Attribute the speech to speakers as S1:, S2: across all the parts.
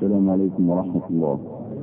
S1: السلام عليكم ورحمة الله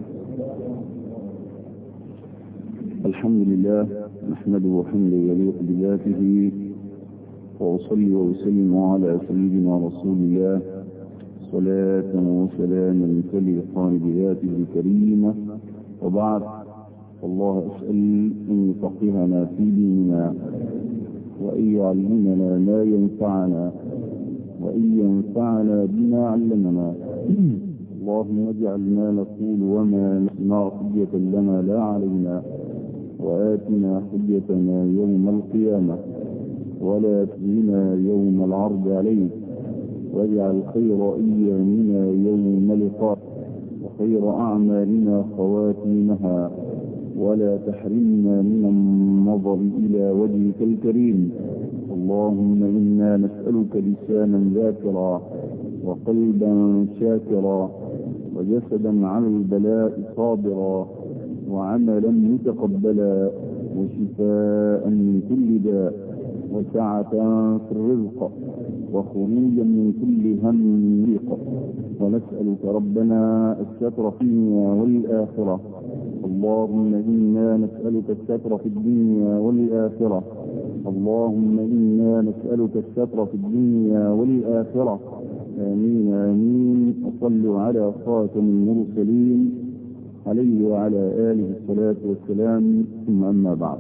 S1: الحمد لله نحمده حمدا يليق بذاته وأصلي وأسلم على سيدنا رسول الله صلاة وسلاما تليقان بذاته الكريمة وبعد الله أسأل أن يفقهنا في ديننا وأن يعلمنا ما ينفعنا وأن ينفعنا بما علمنا اللهم اجعل ما نقول وما نسمع حجة لنا لا علينا وآتنا حجتنا يوم القيامة ولا تزنا يوم العرض عليك واجعل خير أيامنا يوم لقاء وخير أعمالنا خواتيمها ولا تحرمنا من النظر إلى وجهك الكريم اللهم إنا نسألك لسانا ذاكرا وقلبا شاكرا وجسدا على البلاء صابرا وعملا متقبلا وشفاء من كل داء وسعة في الرزق وخروجا من كل هم ضيق ونسألك ربنا الستر في الدنيا والآخرة اللهم إنا نسألك الستر في الدنيا والآخرة اللهم إنا نسألك الستر في الدنيا والآخرة آمين آمين وصلوا على خاتم المرسلين عليه وعلى آله الصلاة والسلام ثم أما بعد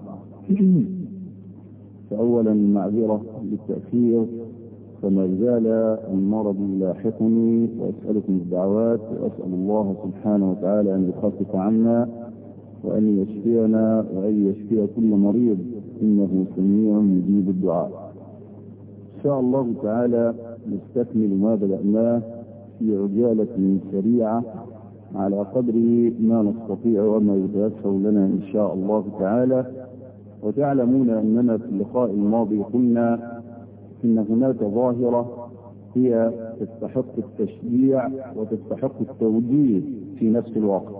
S1: فأولا معذرة للتأخير فما زال المرض يلاحقني وأسألكم الدعوات وأسأل الله سبحانه وتعالى أن يخفف عنا وأن يشفينا وأن يشفي كل مريض إنه سميع مجيب الدعاء إن شاء الله تعالى نستكمل ما بدأناه في عجالة سريعة على قدر ما نستطيع وما يتيسر لنا إن شاء الله تعالى وتعلمون أننا في اللقاء الماضي قلنا إن هناك ظاهرة هي تستحق التشجيع وتستحق التوجيه في نفس الوقت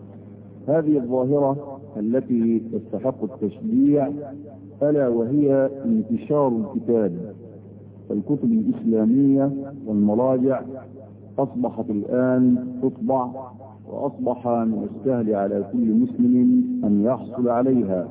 S1: هذه الظاهرة التي تستحق التشجيع ألا وهي انتشار الكتاب الكتب الإسلامية والمراجع أصبحت الآن تطبع وأصبح من السهل على كل مسلم أن يحصل عليها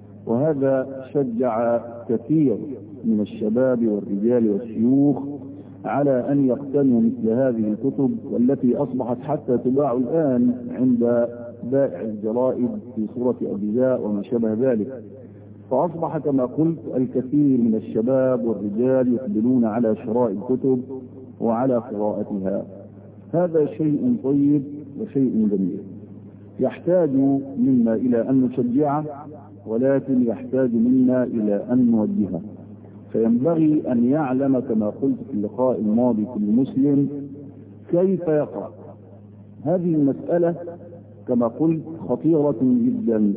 S1: وهذا شجع كثير من الشباب والرجال والشيوخ على أن يقتنوا مثل هذه الكتب والتي أصبحت حتى تباع الآن عند بائع الجرائد في صورة أجزاء وما شابه ذلك فأصبح كما قلت الكثير من الشباب والرجال يقبلون على شراء الكتب وعلى قراءتها هذا شيء طيب وشيء جميل يحتاج منا إلى أن نشجعه ولكن يحتاج منا إلى أن نوجهه فينبغي أن يعلم كما قلت في اللقاء الماضي كل مسلم كيف يقرأ هذه المسألة كما قلت خطيرة جدا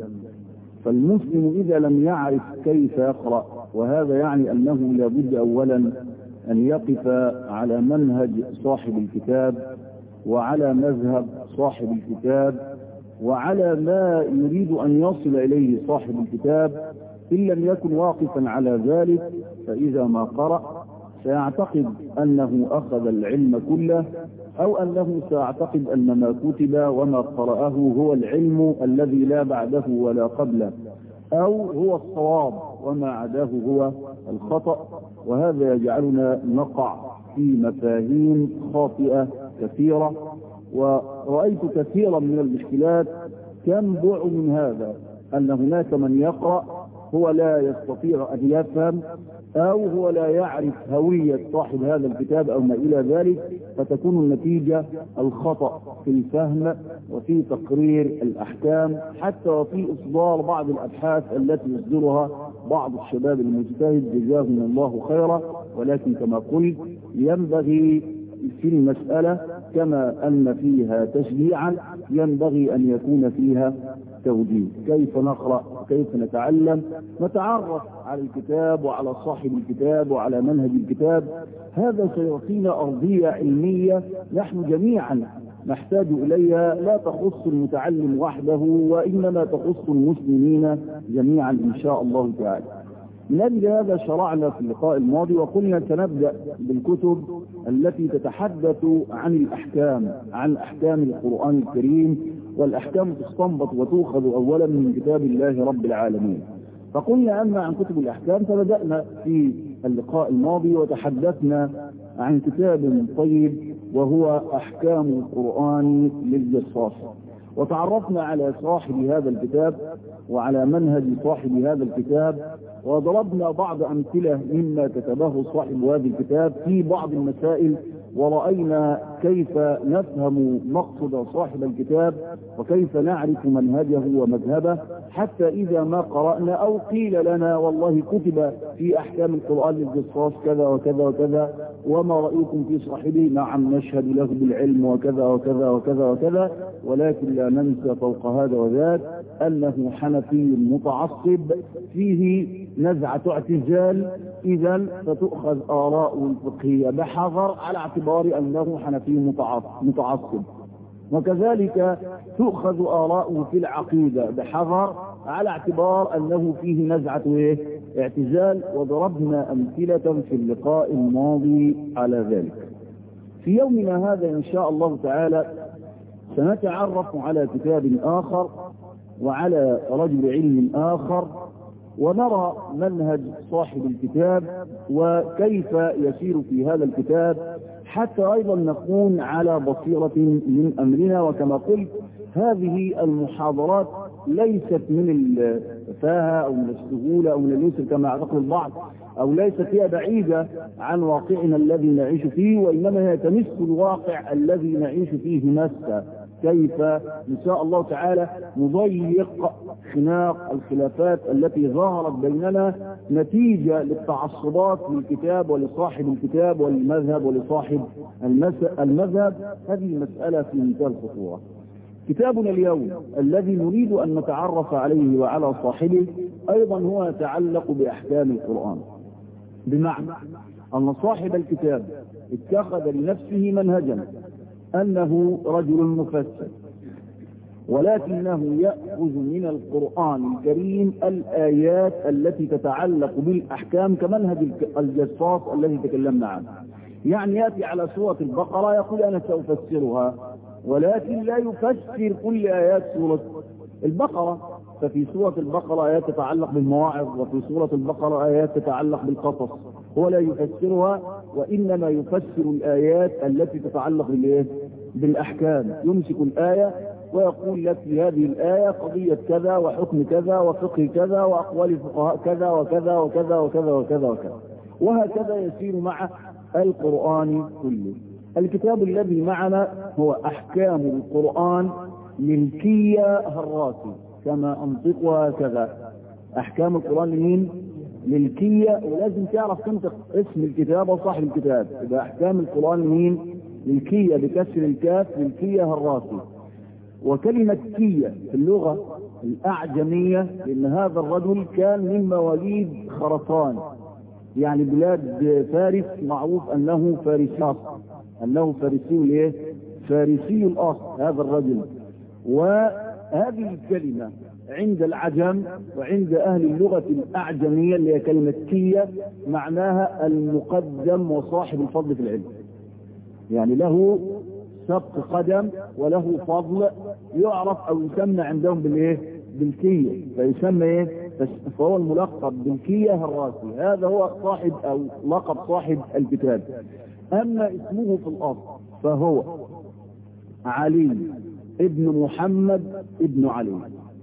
S1: فالمسلم إذا لم يعرف كيف يقرأ وهذا يعني أنه لابد أولا أن يقف على منهج صاحب الكتاب وعلى مذهب صاحب الكتاب وعلى ما يريد أن يصل إليه صاحب الكتاب إن لم يكن واقفا على ذلك فإذا ما قرأ سيعتقد أنه أخذ العلم كله أو أنه سيعتقد أن ما كتب وما قرأه هو العلم الذي لا بعده ولا قبله أو هو الصواب وما عداه هو الخطأ وهذا يجعلنا نقع في مفاهيم خاطئة كثيرة ورأيت كثيرا من المشكلات تنبع من هذا أن هناك من يقرأ هو لا يستطيع أن يفهم أو هو لا يعرف هوية صاحب هذا الكتاب أو ما إلى ذلك فتكون النتيجة الخطأ في الفهم وفي تقرير الأحكام حتى وفي إصدار بعض الأبحاث التي يصدرها بعض الشباب المجتهد جزاهم الله خيرا ولكن كما قلت ينبغي في المسألة كما أن فيها تشجيعا ينبغي أن يكون فيها توجيه كيف نقرأ كيف نتعلم نتعرف على الكتاب وعلى صاحب الكتاب وعلى منهج الكتاب هذا سيعطينا أرضية علمية نحن جميعا نحتاج إليها لا تخص المتعلم وحده وإنما تخص المسلمين جميعا إن شاء الله تعالى من أجل هذا شرعنا في اللقاء الماضي وقلنا سنبدأ بالكتب التي تتحدث عن الأحكام عن أحكام القرآن الكريم والأحكام تستنبط وتؤخذ أولا من كتاب الله رب العالمين فقلنا أما عن كتب الأحكام فبدأنا في اللقاء الماضي وتحدثنا عن كتاب طيب وهو أحكام القرآن للجصاص وتعرفنا على صاحب هذا الكتاب وعلى منهج صاحب هذا الكتاب وضربنا بعض أمثلة مما كتبه صاحب هذا الكتاب في بعض المسائل ورأينا كيف نفهم مقصد صاحب الكتاب وكيف نعرف منهجه ومذهبه حتى إذا ما قرأنا أو قيل لنا والله كتب في أحكام القرآن للقصاص كذا وكذا وكذا وما رأيكم في صاحبه نعم نشهد له بالعلم وكذا وكذا وكذا وكذا ولكن لا ننسى فوق هذا وذاك أنه حنفي متعصب فيه نزعة اعتزال إذا فتؤخذ آراء الفقهية بحذر على اعتبار أنه حنفي متعصب وكذلك تؤخذ آراءه في العقيدة بحذر على اعتبار أنه فيه نزعة إيه؟ اعتزال وضربنا أمثلة في اللقاء الماضي على ذلك في يومنا هذا إن شاء الله تعالى سنتعرف على كتاب آخر وعلى رجل علم آخر ونرى منهج صاحب الكتاب وكيف يسير في هذا الكتاب حتى أيضا نكون على بصيرة من أمرنا وكما قلت هذه المحاضرات ليست من الفاهة أو من السهولة أو من اليسر كما اعتقد البعض أو ليست هي بعيدة عن واقعنا الذي نعيش فيه وإنما هي تمس الواقع الذي نعيش فيه مسا كيف إن شاء الله تعالى نضيق خناق الخلافات التي ظهرت بيننا نتيجة للتعصبات للكتاب ولصاحب الكتاب وللمذهب ولصاحب المذهب هذه مسألة في منتهى الخطورة كتابنا اليوم الذي نريد أن نتعرف عليه وعلى صاحبه أيضا هو يتعلق بأحكام القرآن بمعنى أن صاحب الكتاب اتخذ لنفسه منهجا أنه رجل مفسر ولكنه يأخذ من القرآن الكريم الآيات التي تتعلق بالأحكام كمنهج الجصاص الذي تكلمنا عنه يعني يأتي على سورة البقرة يقول أنا سأفسرها ولكن لا يفسر كل آيات سورة البقرة ففي سورة البقرة آيات تتعلق بالمواعظ وفي سورة البقرة آيات تتعلق بالقصص هو لا يفسرها وإنما يفسر الآيات التي تتعلق بالإيه؟ بالأحكام يمسك الآية ويقول لك في هذه الآية قضية كذا وحكم كذا وفقه كذا وأقوال الفقهاء كذا وكذا وكذا وكذا وكذا وكذا وهكذا يسير مع القرآن كله الكتاب الذي معنا هو أحكام القرآن ملكية هراسي كما أنطقها كذا أحكام القرآن لمين؟ ملكية ولازم تعرف تنطق اسم الكتاب وصاحب الكتاب إذا أحكام القرآن لمين؟ ملكية بكسر الكاف ملكية هراسي وكلمة كية في اللغة الأعجمية لأن هذا الرجل كان من مواليد خرطان يعني بلاد فارس معروف أنه فارسي أصل أنه فارسي الايه؟ فارسي الأصل هذا الرجل وهذه الكلمة عند العجم وعند أهل اللغة الأعجمية اللي هي كلمة كية معناها المقدم وصاحب الفضل في العلم يعني له سبق قدم وله فضل يعرف أو يسمى عندهم بالإيه؟ بالكية فيسمى إيه؟ فهو الملقب بالكية الراسي هذا هو صاحب أو لقب صاحب الكتاب أما اسمه في الأصل فهو علي ابن محمد ابن علي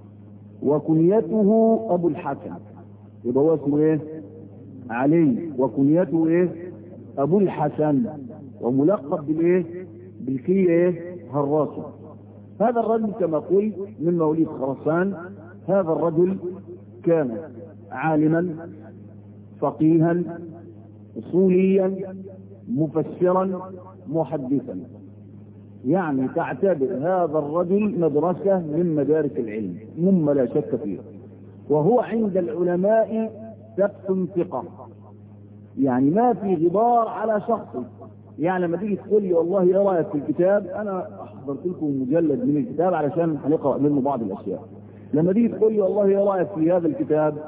S1: وكنيته أبو الحسن يبقى هو اسمه إيه؟ علي وكنيته إيه؟ أبو الحسن وملقب بالإيه؟ بالكية إيه؟ هراسي هذا الرجل كما قلت من مواليد خرسان هذا الرجل كان عالما فقيها اصوليا مفسرا محدثا يعني تعتبر هذا الرجل مدرسة من مدارس العلم مما لا شك فيه وهو عند العلماء سقف ثقة يعني ما في غبار على شخصه يعني لما تيجي تقول لي والله ايه رايك في الكتاب انا احضرت لكم مجلد من الكتاب علشان هنقرا منه بعض الاشياء لما تيجي تقول لي والله ايه رايك في هذا الكتاب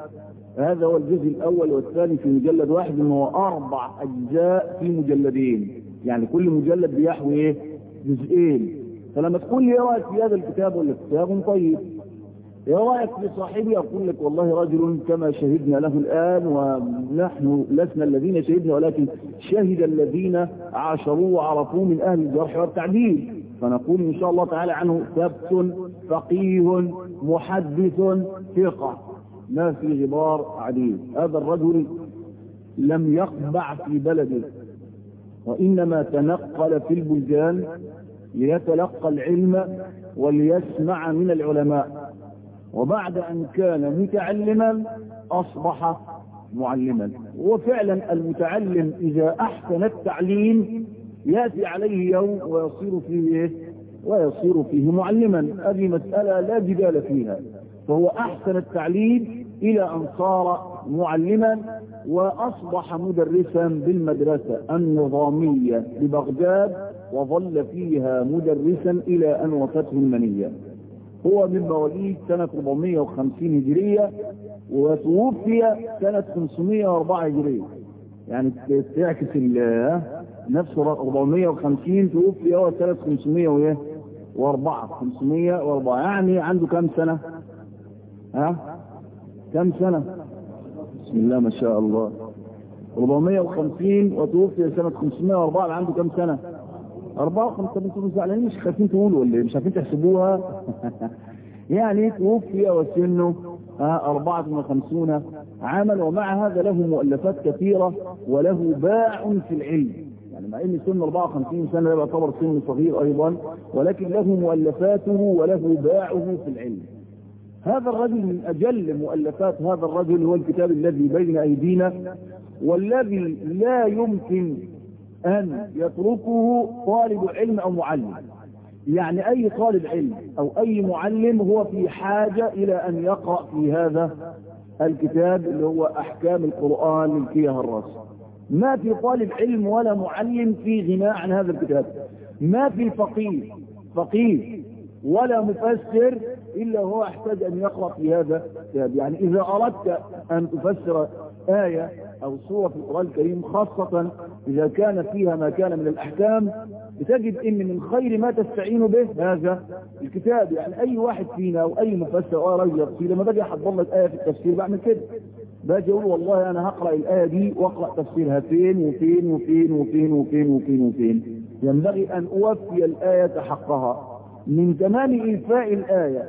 S1: هذا هو الجزء الأول والثاني في مجلد واحد إنه أربع أجزاء في مجلدين يعني كل مجلد بيحوي إيه؟ جزئين فلما تقول لي إيه رأيك في هذا الكتاب ولا كتاب طيب ايه رايك في صاحبي اقول لك والله رجل كما شهدنا له الان ونحن لسنا الذين شهدنا ولكن شهد الذين عاشروه وعرفوه من اهل الجرح والتعديل فنقول ان شاء الله تعالى عنه ثبت فقيه محدث ثقه ما في غبار عديد هذا الرجل لم يقبع في بلده وانما تنقل في البلدان ليتلقى العلم وليسمع من العلماء وبعد أن كان متعلما أصبح معلما وفعلا المتعلم إذا أحسن التعليم يأتي عليه يوم ويصير فيه ويصير فيه معلما هذه مسألة لا جدال فيها فهو أحسن التعليم إلى أن صار معلما وأصبح مدرسا بالمدرسة النظامية ببغداد وظل فيها مدرسا إلى أن وفته المنية هو من مواليد سنة 450 هجرية وتوفي سنة 504 هجرية يعني تعكس نفسه 450 توفي هو سنة 504 504 يعني عنده كم سنة ها كم سنة بسم الله ما شاء الله 450 وتوفي سنة 504 عنده كم سنة أربعة وخمسة انتوا زعلانين مش خايفين تقولوا ولا مش عارفين تحسبوها يعني توفي وسنه أربعة وخمسون عاما ومع هذا له مؤلفات كثيرة وله باع في العلم يعني مع ان سن 54 سنة يعتبر سن صغير ايضا ولكن له مؤلفاته وله باعه في العلم هذا الرجل من اجل مؤلفات هذا الرجل هو الكتاب الذي بين ايدينا والذي لا يمكن أن يتركه طالب علم أو معلم يعني أي طالب علم أو أي معلم هو في حاجة إلى أن يقرأ في هذا الكتاب اللي هو أحكام القرآن للكيه الراس ما في طالب علم ولا معلم في غناء عن هذا الكتاب ما في فقيه فقيه ولا مفسر إلا هو يحتاج أن يقرأ في هذا الكتاب يعني إذا أردت أن تفسر آية أو سورة في القرآن الكريم خاصة إذا كان فيها ما كان من الأحكام بتجد إن من خير ما تستعين به هذا الكتاب يعني أي واحد فينا أو أي مفسر أو رجل في لما باجي أحضر لك آية في التفسير بعمل كده باجي أقول والله أنا هقرأ الآية دي وأقرأ تفسيرها فين وفين وفين وفين وفين وفين وفين ينبغي أن أوفي الآية حقها من تمام إيفاء الآية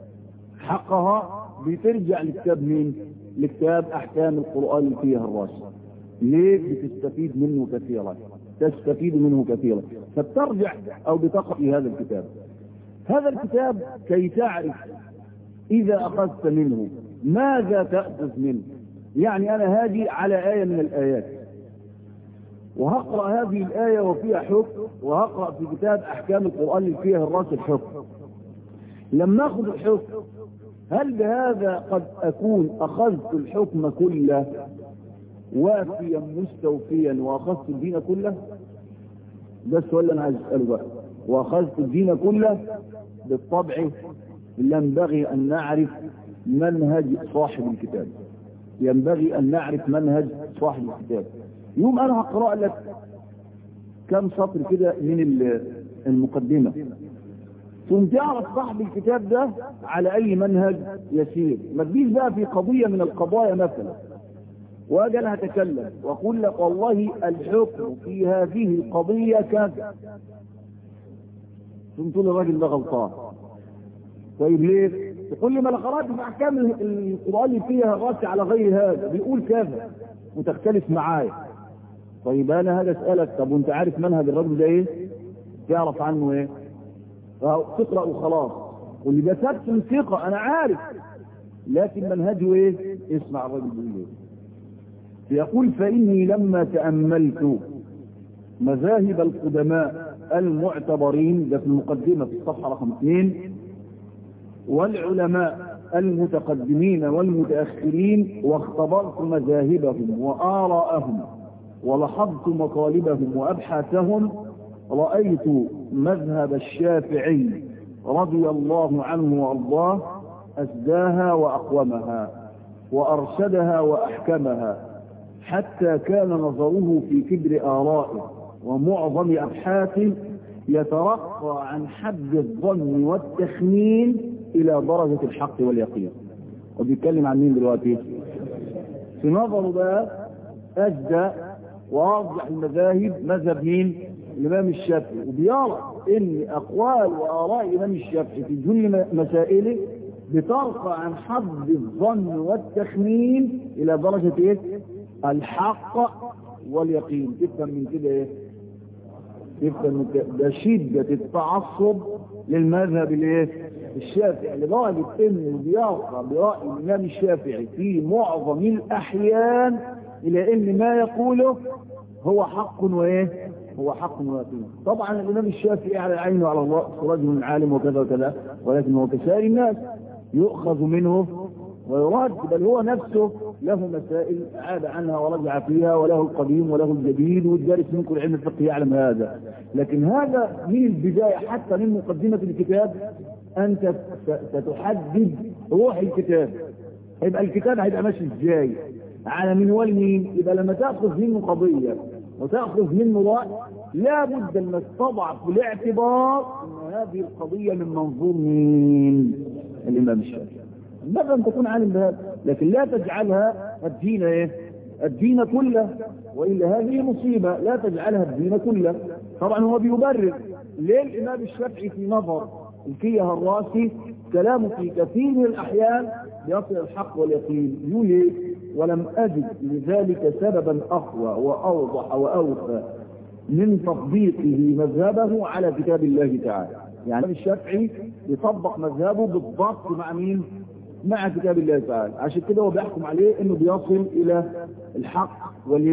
S1: حقها بترجع لكتاب مين؟ لكتاب أحكام القرآن فيها الراشد ليه بتستفيد منه كثيرا تستفيد منه كثيرا فبترجع أو بتقرأ في هذا الكتاب هذا الكتاب كي تعرف إذا أخذت منه ماذا تأخذ منه يعني أنا هاجي على آية من الآيات وهقرأ هذه الآية وفيها حكم وهقرأ في كتاب أحكام القرآن اللي فيها الراس الحكم لما أخذ الحكم هل بهذا قد أكون أخذت الحكم كله وافيا مستوفيا وأخذت الدين كله ده السؤال اللي أنا عايز أسأله بقى وأخذت الدين كله بالطبع ينبغي أن نعرف منهج صاحب الكتاب ينبغي أن نعرف منهج صاحب الكتاب يوم أنا هقرأ لك كم سطر كده من المقدمة ثم تعرف صاحب الكتاب ده على أي منهج يسير ما تجيش بقى في قضية من القضايا مثلا واجي انا هتكلم واقول لك والله الحكم في هذه القضية كذا ثم تقول الراجل ده غلطان طيب ليه؟ تقول لي ما انا قرات في احكام القران اللي فيها الراس على غير هذا بيقول كذا وتختلف معايا طيب انا هذا اسالك طب وانت عارف منهج الرجل ده ايه؟ تعرف عنه ايه؟ تقرا وخلاص واللي ده ثبت ثقه انا عارف لكن منهجه ايه؟ اسمع الرجل بيقول ايه؟ يقول فإني لما تأملت مذاهب القدماء المعتبرين ده في المقدمة في الصفحة رقم اثنين والعلماء المتقدمين والمتأخرين واختبرت مذاهبهم وآراءهم ولاحظت مطالبهم وأبحاثهم رأيت مذهب الشافعي رضي الله عنه وأرضاه أسداها وأقومها وأرشدها وأحكمها حتى كان نظره في كبر آرائه ومعظم أبحاثه يترقى عن حد الظن والتخمين إلى درجة الحق واليقين وبيتكلم عن مين دلوقتي في نظره بقى أجدى وأرجح المذاهب مذهب مين الإمام الشافعي وبيرى إن أقوال وآراء الإمام الشافعي في جل مسائله بترفع عن حد الظن والتخمين إلى درجة إيه؟ الحق واليقين تفهم من كده إيه؟ تفهم من كده ده شدة التعصب للمذهب الإيه؟ الشافعي لدرجة إنه بيرفع برأي الإمام الشافعي في معظم الأحيان إلى إن ما يقوله هو حق وإيه؟ هو حق ويقين طبعا الإمام الشافعي على العين وعلى الله رجل عالم وكذا وكذا ولكن هو كسائر الناس يؤخذ منه ويرد بل هو نفسه له مسائل عاد عنها ورجع فيها وله القديم وله الجديد والدارس من كل علم الفقه يعلم هذا لكن هذا من البداية حتى من مقدمة الكتاب أنت ستحدد روح الكتاب يبقى الكتاب هيبقى ماشي ازاي على منوال مين يبقى لما تأخذ منه قضية وتأخذ منه رأي لا بد انك تضع في الاعتبار ان هذه القضية من منظور مين الامام الشافعي بقى ان تكون عالم بهذا لكن لا تجعلها الدين ايه الدين كله والا هذه مصيبة لا تجعلها الدين كله طبعا هو بيبرر ليه الامام الشافعي في نظر الكيه الراسي كلامه في كثير من الاحيان يصل الحق واليقين يقول ولم اجد لذلك سببا اقوى واوضح واوفى من تطبيقه مذهبه على كتاب الله تعالى يعني الشافعي يطبق مذهبه بالضبط مع مين مع كتاب الله تعالى عشان كده هو بيحكم عليه انه بيصل الى الحق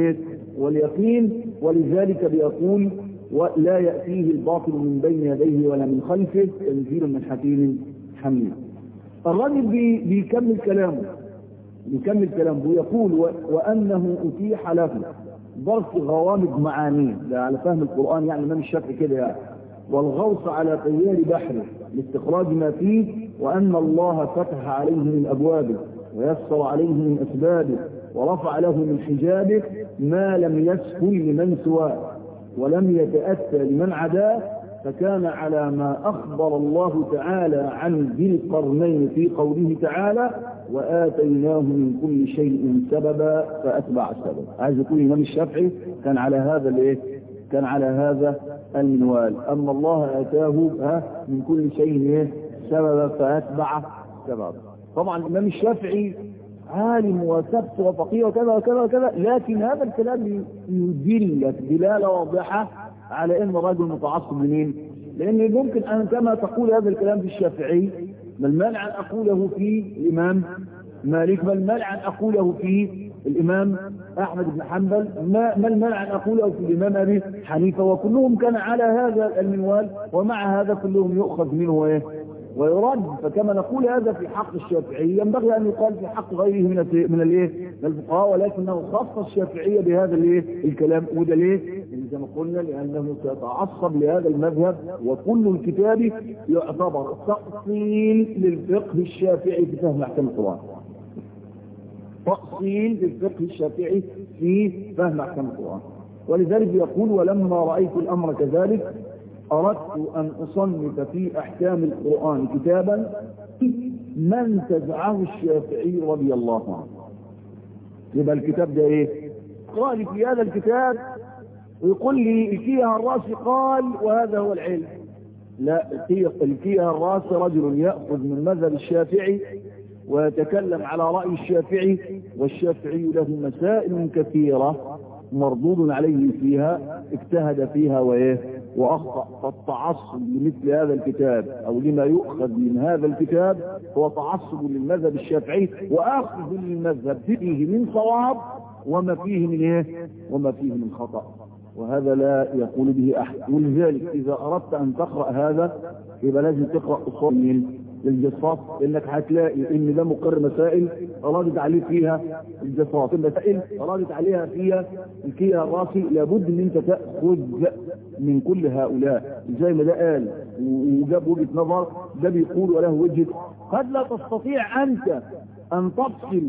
S1: واليقين ولذلك بيقول ولا يأتيه الباطل من بين يديه ولا من خلفه تنزيل من حكيم حميد الراجل بي بيكمل كلامه بيكمل كلامه ويقول وأنه أتيح له ضرب غوامض معانيه ده على فهم القرآن يعني الإمام الشافعي كده يعني والغوص على تيار بحره لاستخراج ما فيه وأن الله فتح عليه من أبوابه ويسر عليه من أسبابه ورفع له من حجابه ما لم يسهل لمن سواه ولم يتأتى لمن عداه فكان على ما أخبر الله تعالى عن ذي القرنين في قوله تعالى وآتيناه من كل شيء سببا فأتبع السبب عايز يقول الإمام الشافعي كان على هذا الايه كان على هذا المنوال أما الله آتاه ها من كل شيء ايه سببا فأتبع سببا طبعا الإمام الشافعي عالم وسبت وفقيه وكذا وكذا وكذا لكن هذا الكلام يدلك دلالة واضحة على ان الرجل متعصب لمين لان ممكن ان كما تقول هذا الكلام في الشافعي ما المانع ان اقوله في الامام مالك ما المانع ان اقوله في الامام احمد بن حنبل ما, ما المانع ان اقوله في الامام ابي حنيفه وكلهم كان على هذا المنوال ومع هذا كلهم يؤخذ منه ايه ويرد فكما نقول هذا في حق الشافعي ينبغي ان يقال في حق غيره من من الايه من الفقهاء ولكنه خص الشافعيه بهذا الايه الكلام وده ليه زي ما قلنا لانه سيتعصب لهذا المذهب وكل الكتاب يعتبر تأصيل للفقه الشافعي في فهم احكام القران تأصيل للفقه الشافعي في فهم احكام القران ولذلك يقول ولما رايت الامر كذلك أردت أن أصنف في أحكام القرآن كتابا من تزعه الشافعي رضي الله عنه يبقى الكتاب ده ايه قال في هذا الكتاب ويقول لي الكيه الراسي قال وهذا هو العلم لا الكيه الراسي رجل يأخذ من مذهب الشافعي ويتكلم على رأي الشافعي والشافعي له مسائل كثيرة مردود عليه فيها اجتهد فيها وايه واخطا فالتعصب لمثل هذا الكتاب او لما يؤخذ من هذا الكتاب هو تعصب للمذهب الشافعي واخذ للمذهب فيه من صواب وما فيه من ايه وما فيه من خطا وهذا لا يقول به احد ولذلك اذا اردت ان تقرا هذا يبقى لازم تقرا اصول من للجصاص لانك هتلاقي ان ده مقر مسائل ردت عليه فيها الجصاص المسائل ردت عليها فيها الكيه الراسي لابد ان انت تاخذ من كل هؤلاء زي ما ده قال وجاب وجهه نظر ده بيقول وله وجهه قد لا تستطيع انت ان تفصل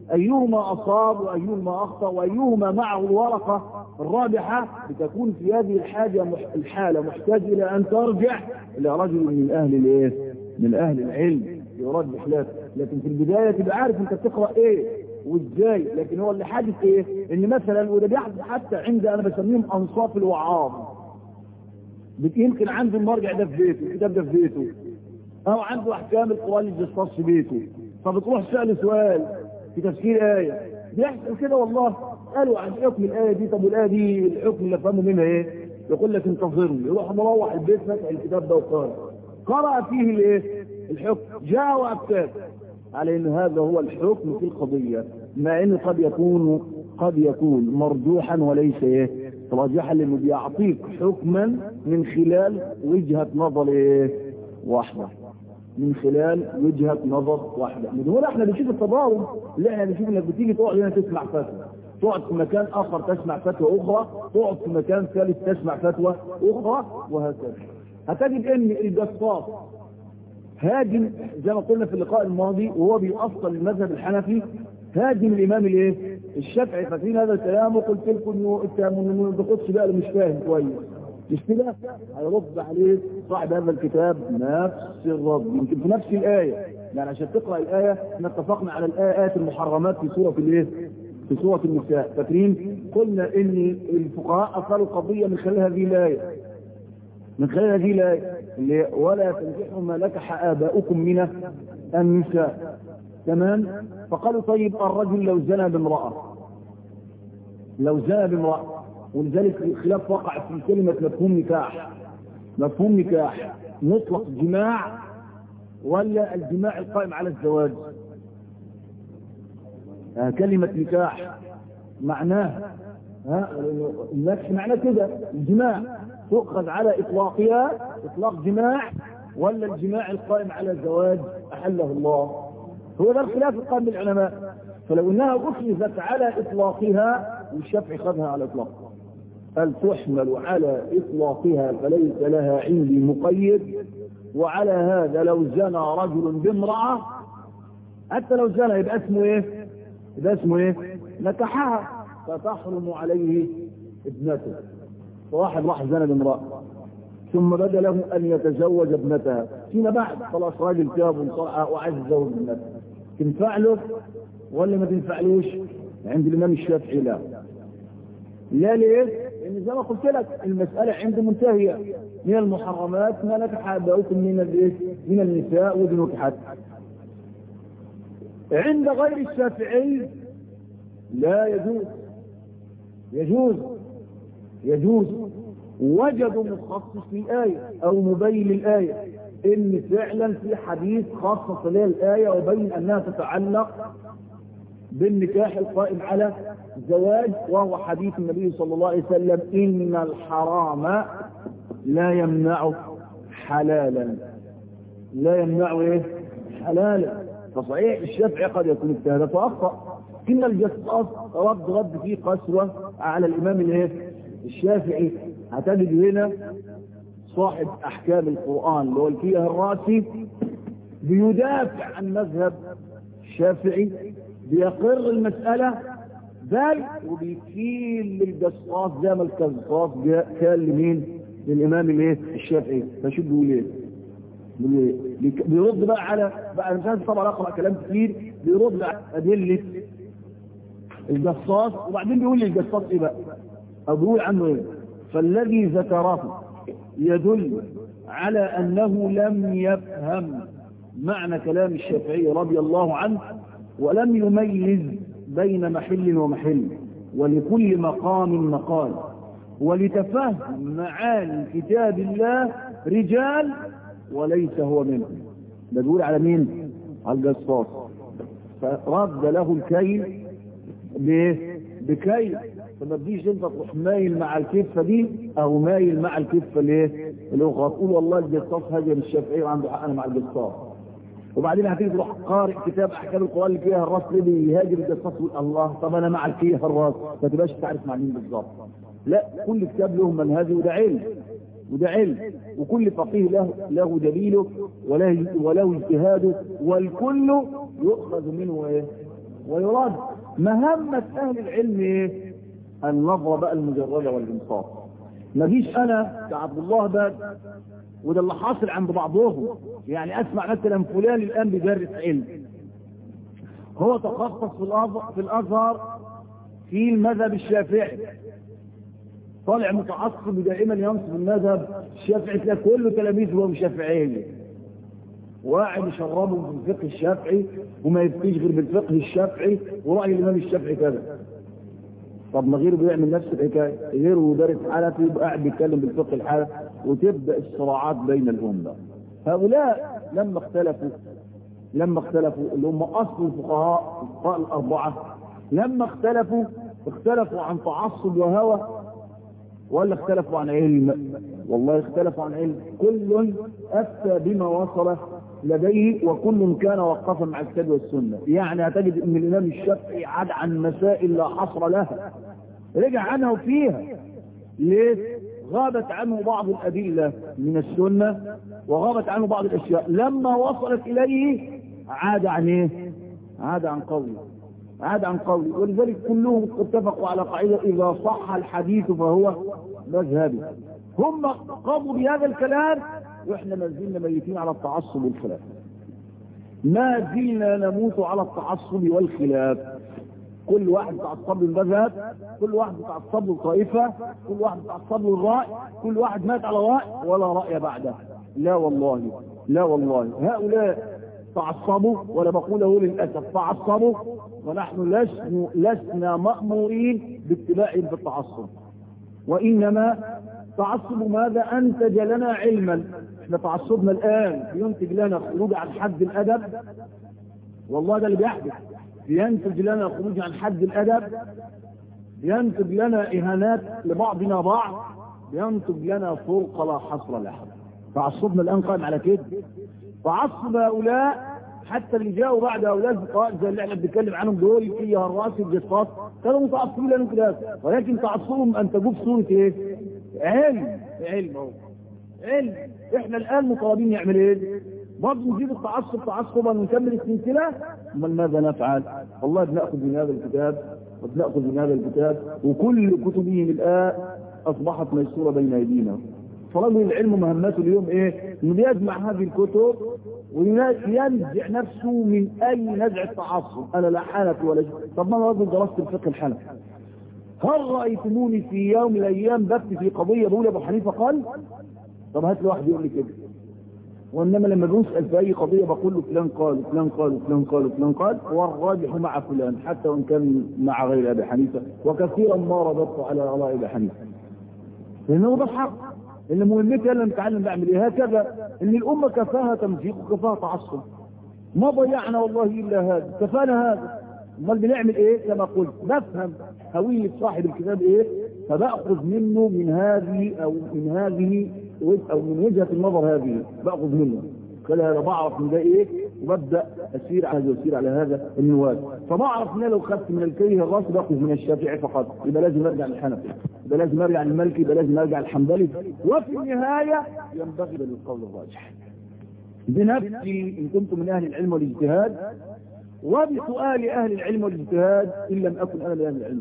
S1: أيهما أصاب وأيهما أخطأ وأيهما معه الورقة الرابحة لتكون في هذه الحاجة مح... الحالة محتاج إلى أن ترجع إلى رجل من أهل الإيه؟ من أهل العلم يرجح لك لكن في البداية تبقى عارف أنت بتقرأ إيه وإزاي لكن هو اللي حادث إيه إن مثلا وده بيحدث حتى عند أنا بسميهم أنصاف الوعاظ يمكن عنده المرجع ده في بيته الكتاب ده في بيته أو عنده أحكام القرآن الجصاص في بيته فبتروح سأله سؤال في تفسير آية بيحصل كده والله قالوا عن حكم الآية دي طب والآية دي الحكم اللي فهموا منها إيه يقول لك انتظرني يروح مروح البيت فتح الكتاب ده وقرأ قرأ فيه الإيه الحكم جاء وأكتاب على أن هذا هو الحكم في القضية مع أنه قد يكون قد يكون مرجوحا وليس إيه راجحا لأنه بيعطيك حكما من خلال وجهة نظر إيه واحدة من خلال وجهة نظر واحدة من هنا احنا بنشوف التضارب اللي احنا بنشوف انك بتيجي تقعد هنا تسمع فتوى تقعد في مكان اخر تسمع فتوى اخرى تقعد في مكان ثالث تسمع فتوى اخرى وهكذا هتجد ان الجصاص هاجم زي ما قلنا في اللقاء الماضي وهو بيأصل المذهب الحنفي هاجم الامام الايه الشافعي فاكرين هذا الكلام وقلت لكم انه انه ما بياخدش بقى مش فاهم كويس مش كده هيرد عليه صاحب هذا الكتاب نفس الرد يمكن في نفس الآية يعني عشان تقرأ الآية احنا اتفقنا على الآيات المحرمات في سورة الايه في سورة النساء فاكرين قلنا ان الفقهاء أصلوا قضية من خلال هذه الآية من خلال هذه الآية اللي ولا تنكحوا ما نكح آباؤكم من النساء تمام فقالوا طيب الرجل لو زنى بامرأة لو زنى بامرأة ولذلك الخلاف وقع في كلمة مفهوم نكاح مفهوم نكاح مطلق جماع ولا الجماع القائم على الزواج آه كلمة نكاح معناه ها النكح معناه كده الجماع تؤخذ على إطلاقها إطلاق جماع ولا الجماع القائم على الزواج أحله الله هو ده الخلاف القائم بالعلماء فلو انها اخذت على اطلاقها والشافعي خذها على اطلاقها هل تحمل على إطلاقها فليس لها عندي مقيد وعلى هذا لو زنى رجل بامرأة حتى لو زنى يبقى اسمه ايه يبقى اسمه ايه نكحها فتحرم عليه ابنته فواحد راح زنى بامرأة ثم بدا له ان يتزوج ابنتها فيما بعد خلاص راجل تاب وانصرع وعايز يتزوج ابنتها تنفع له ولا ما تنفعلوش عند الامام الشافعي لا لا ليه؟ لان زي ما قلت لك المسألة عنده منتهية من المحرمات ما نكح اباؤكم من الايه؟ من النساء ودي نكحت عند غير الشافعي لا يجوز يجوز يجوز وجدوا مخصص للآية أو مبين للآية إن فعلا في حديث خصص لها الآية وبين أنها تتعلق بالنكاح القائم على الزواج وهو حديث النبي صلى الله عليه وسلم إن الحرام لا يمنع حلالا لا يمنع إيه حلالا فصحيح الشافعي قد يكون اجتهد فأخطأ إن الجصاص رد رد فيه قسوة على الإمام الايه الشافعي هتجد هنا صاحب أحكام القرآن اللي هو الفيه الراسي بيدافع عن مذهب الشافعي بيقر المسألة بل وبيكيل للجصاص زي ما الجصاص كان لمين للإمام الايه الشافعي فشو بيقول ايه بيرد بقى على بقى انا مش عايز طبعا اقرا كلام كتير بيرد على ادله الجصاص وبعدين بيقول لي الجصاص ايه بقى او بيقول عنه ايه فالذي ذكره يدل على انه لم يفهم معنى كلام الشافعي رضي الله عنه ولم يميز بين محل ومحل ولكل مقام مقال ولتفهم معاني كتاب الله رجال وليس هو منهم ده بيقول على مين على الجصاص فرد له الكيل بايه بكيل فما تجيش انت تروح مايل مع الكفه دي او مايل مع الكفه الايه الاخرى تقول والله الجصاص هاجم الشافعي وعنده حق انا مع الجصاص وبعدين هتيجي تروح قارئ كتاب احكام القران اللي فيها الراس اللي بيهاجم الجصاص يقول الله طب انا مع فيها الراس ما تبقاش تعرف مع مين بالظبط لا كل كتاب له منهجه وده علم وده علم وكل فقيه له له دليله وله وله اجتهاده والكل يؤخذ منه ايه ويراد مهمة أهل العلم إيه؟ النظرة بقى المجردة والإنصاف ما جيش أنا كعبد الله بقى وده اللي حاصل عند بعضهم يعني أسمع مثلا فلان الآن بيدرس علم هو تخصص في الأزهر في, الأزهر في المذهب الشافعي طالع متعصب دائما ينصب المذهب الشافعي تلاقي كله تلاميذه هو شافعيه واحد يشربه في الفقه الشافعي وما يفتيش غير بالفقه الشافعي ورأي الإمام الشافعي كذا طب ما غيره بيعمل نفس الحكاية غيره دارس حنفي يبقى قاعد بيتكلم بالفقه الحنفي وتبدأ الصراعات بين الأمة هؤلاء لما اختلفوا لما اختلفوا اللي هم أصل الفقهاء الفقهاء الأربعة لما اختلفوا اختلفوا عن تعصب وهوى ولا اختلفوا عن علم والله اختلفوا عن علم كل أفتى بما وصل لديه وكل كان وقفا مع الكتاب والسنة يعني هتجد ان الامام الشافعي عاد عن مسائل لا حصر لها رجع عنها وفيها ليه غابت عنه بعض الأدلة من السنة وغابت عنه بعض الأشياء لما وصلت إليه عاد عن ايه عاد عن قوله عاد عن قولي ولذلك كلهم اتفقوا على قاعدة إذا صح الحديث فهو مذهبي هم قاموا بهذا الكلام وإحنا ما زلنا ميتين على التعصب والخلاف ما زلنا نموت على التعصب والخلاف كل واحد تعصب له المذهب كل واحد تعصب له طائفة كل واحد تعصب له الرأي كل واحد مات على رأي ولا رأي بعده لا والله لا والله هؤلاء تعصبوا ولا بقوله للأسف تعصبوا ونحن لسنا, لسنا مأمورين باتباعهم في التعصب وإنما تعصب ماذا أنتج لنا علما احنا تعصبنا الآن ينتج لنا خروج عن حد الأدب والله ده اللي بيحدث ينتج لنا خروج عن حد الأدب ينتج لنا إهانات لبعضنا بعض ينتج لنا فرقة لا حصر لها تعصبنا الآن قائم على كده تعصب هؤلاء حتى اللي جاءوا بعد هؤلاء الفقهاء زي اللي احنا بنتكلم عنهم دول في الراس الجصاص كانوا متعصبين لهم كده ولكن تعصبهم ان تجوب صورة ايه؟ علم علم اهو علم احنا الان مطالبين نعمل ايه؟ برضه نزيد التعصب تعصبا ونكمل السلسله امال ماذا نفعل؟ والله بناخذ من هذا الكتاب وبناخذ من هذا الكتاب وكل كتبهم الان اصبحت ميسوره بين ايدينا فرجل العلم مهمته اليوم ايه انه بيجمع هذه الكتب وينزع نفسه من اي نزع تعصب انا لا حنفي ولا شيء طب ما انا راجل درست الفقه الحنفي هل رايتموني في يوم من الايام بكتي في قضيه بقول ابو حنيفه قال طب هات لي واحد يقول لي كده وانما لما بنسال في اي قضيه بقول له فلان قال وفلان قال وفلان قال وفلان قال والراجح مع فلان حتى وان كان مع غير ابي حنيفه وكثيرا ما رددت على اراء ابي حنيفه لانه ده الحق ان مهمتي انا نتعلم بعمل ايه هكذا ان الامه كفاها تمزيق وكفاها تعصب ما ضيعنا والله الا هذا كفانا هذا امال بنعمل ايه كما قلت بفهم هويه صاحب الكتاب ايه فباخذ منه من هذه او من هذه او من وجهه النظر هذه باخذ منه قال هذا بعرف من ده ايه وببدا اسير على هذا واسير على هذا المواد فبعرف ان لو خدت من الكيه الراس باخذ من الشافعي فقط يبقى لازم ارجع للحنفي يبقى لازم ارجع للمالكي يبقى لازم ارجع للحنبلي وفي النهايه ينبغي للقول الراجح بنفسي ان كنت من اهل العلم والاجتهاد وبسؤال اهل العلم والاجتهاد ان لم اكن انا من اهل العلم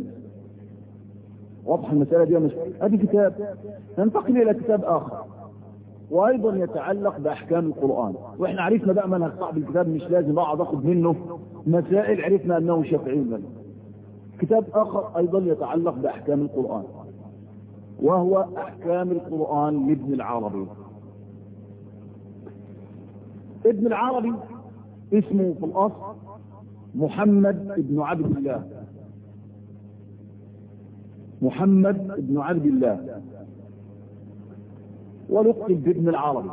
S1: واضح المساله دي مش ادي كتاب ننتقل الى كتاب اخر وايضا يتعلق باحكام القرآن واحنا عرفنا بقى منهج صاحب الكتاب مش لازم اقعد اخد منه مسائل عرفنا انه شافعي منه كتاب اخر ايضا يتعلق باحكام القرآن وهو احكام القرآن لابن العربي ابن العربي اسمه في الاصل محمد ابن عبد الله محمد ابن عبد الله ولقب بابن العربي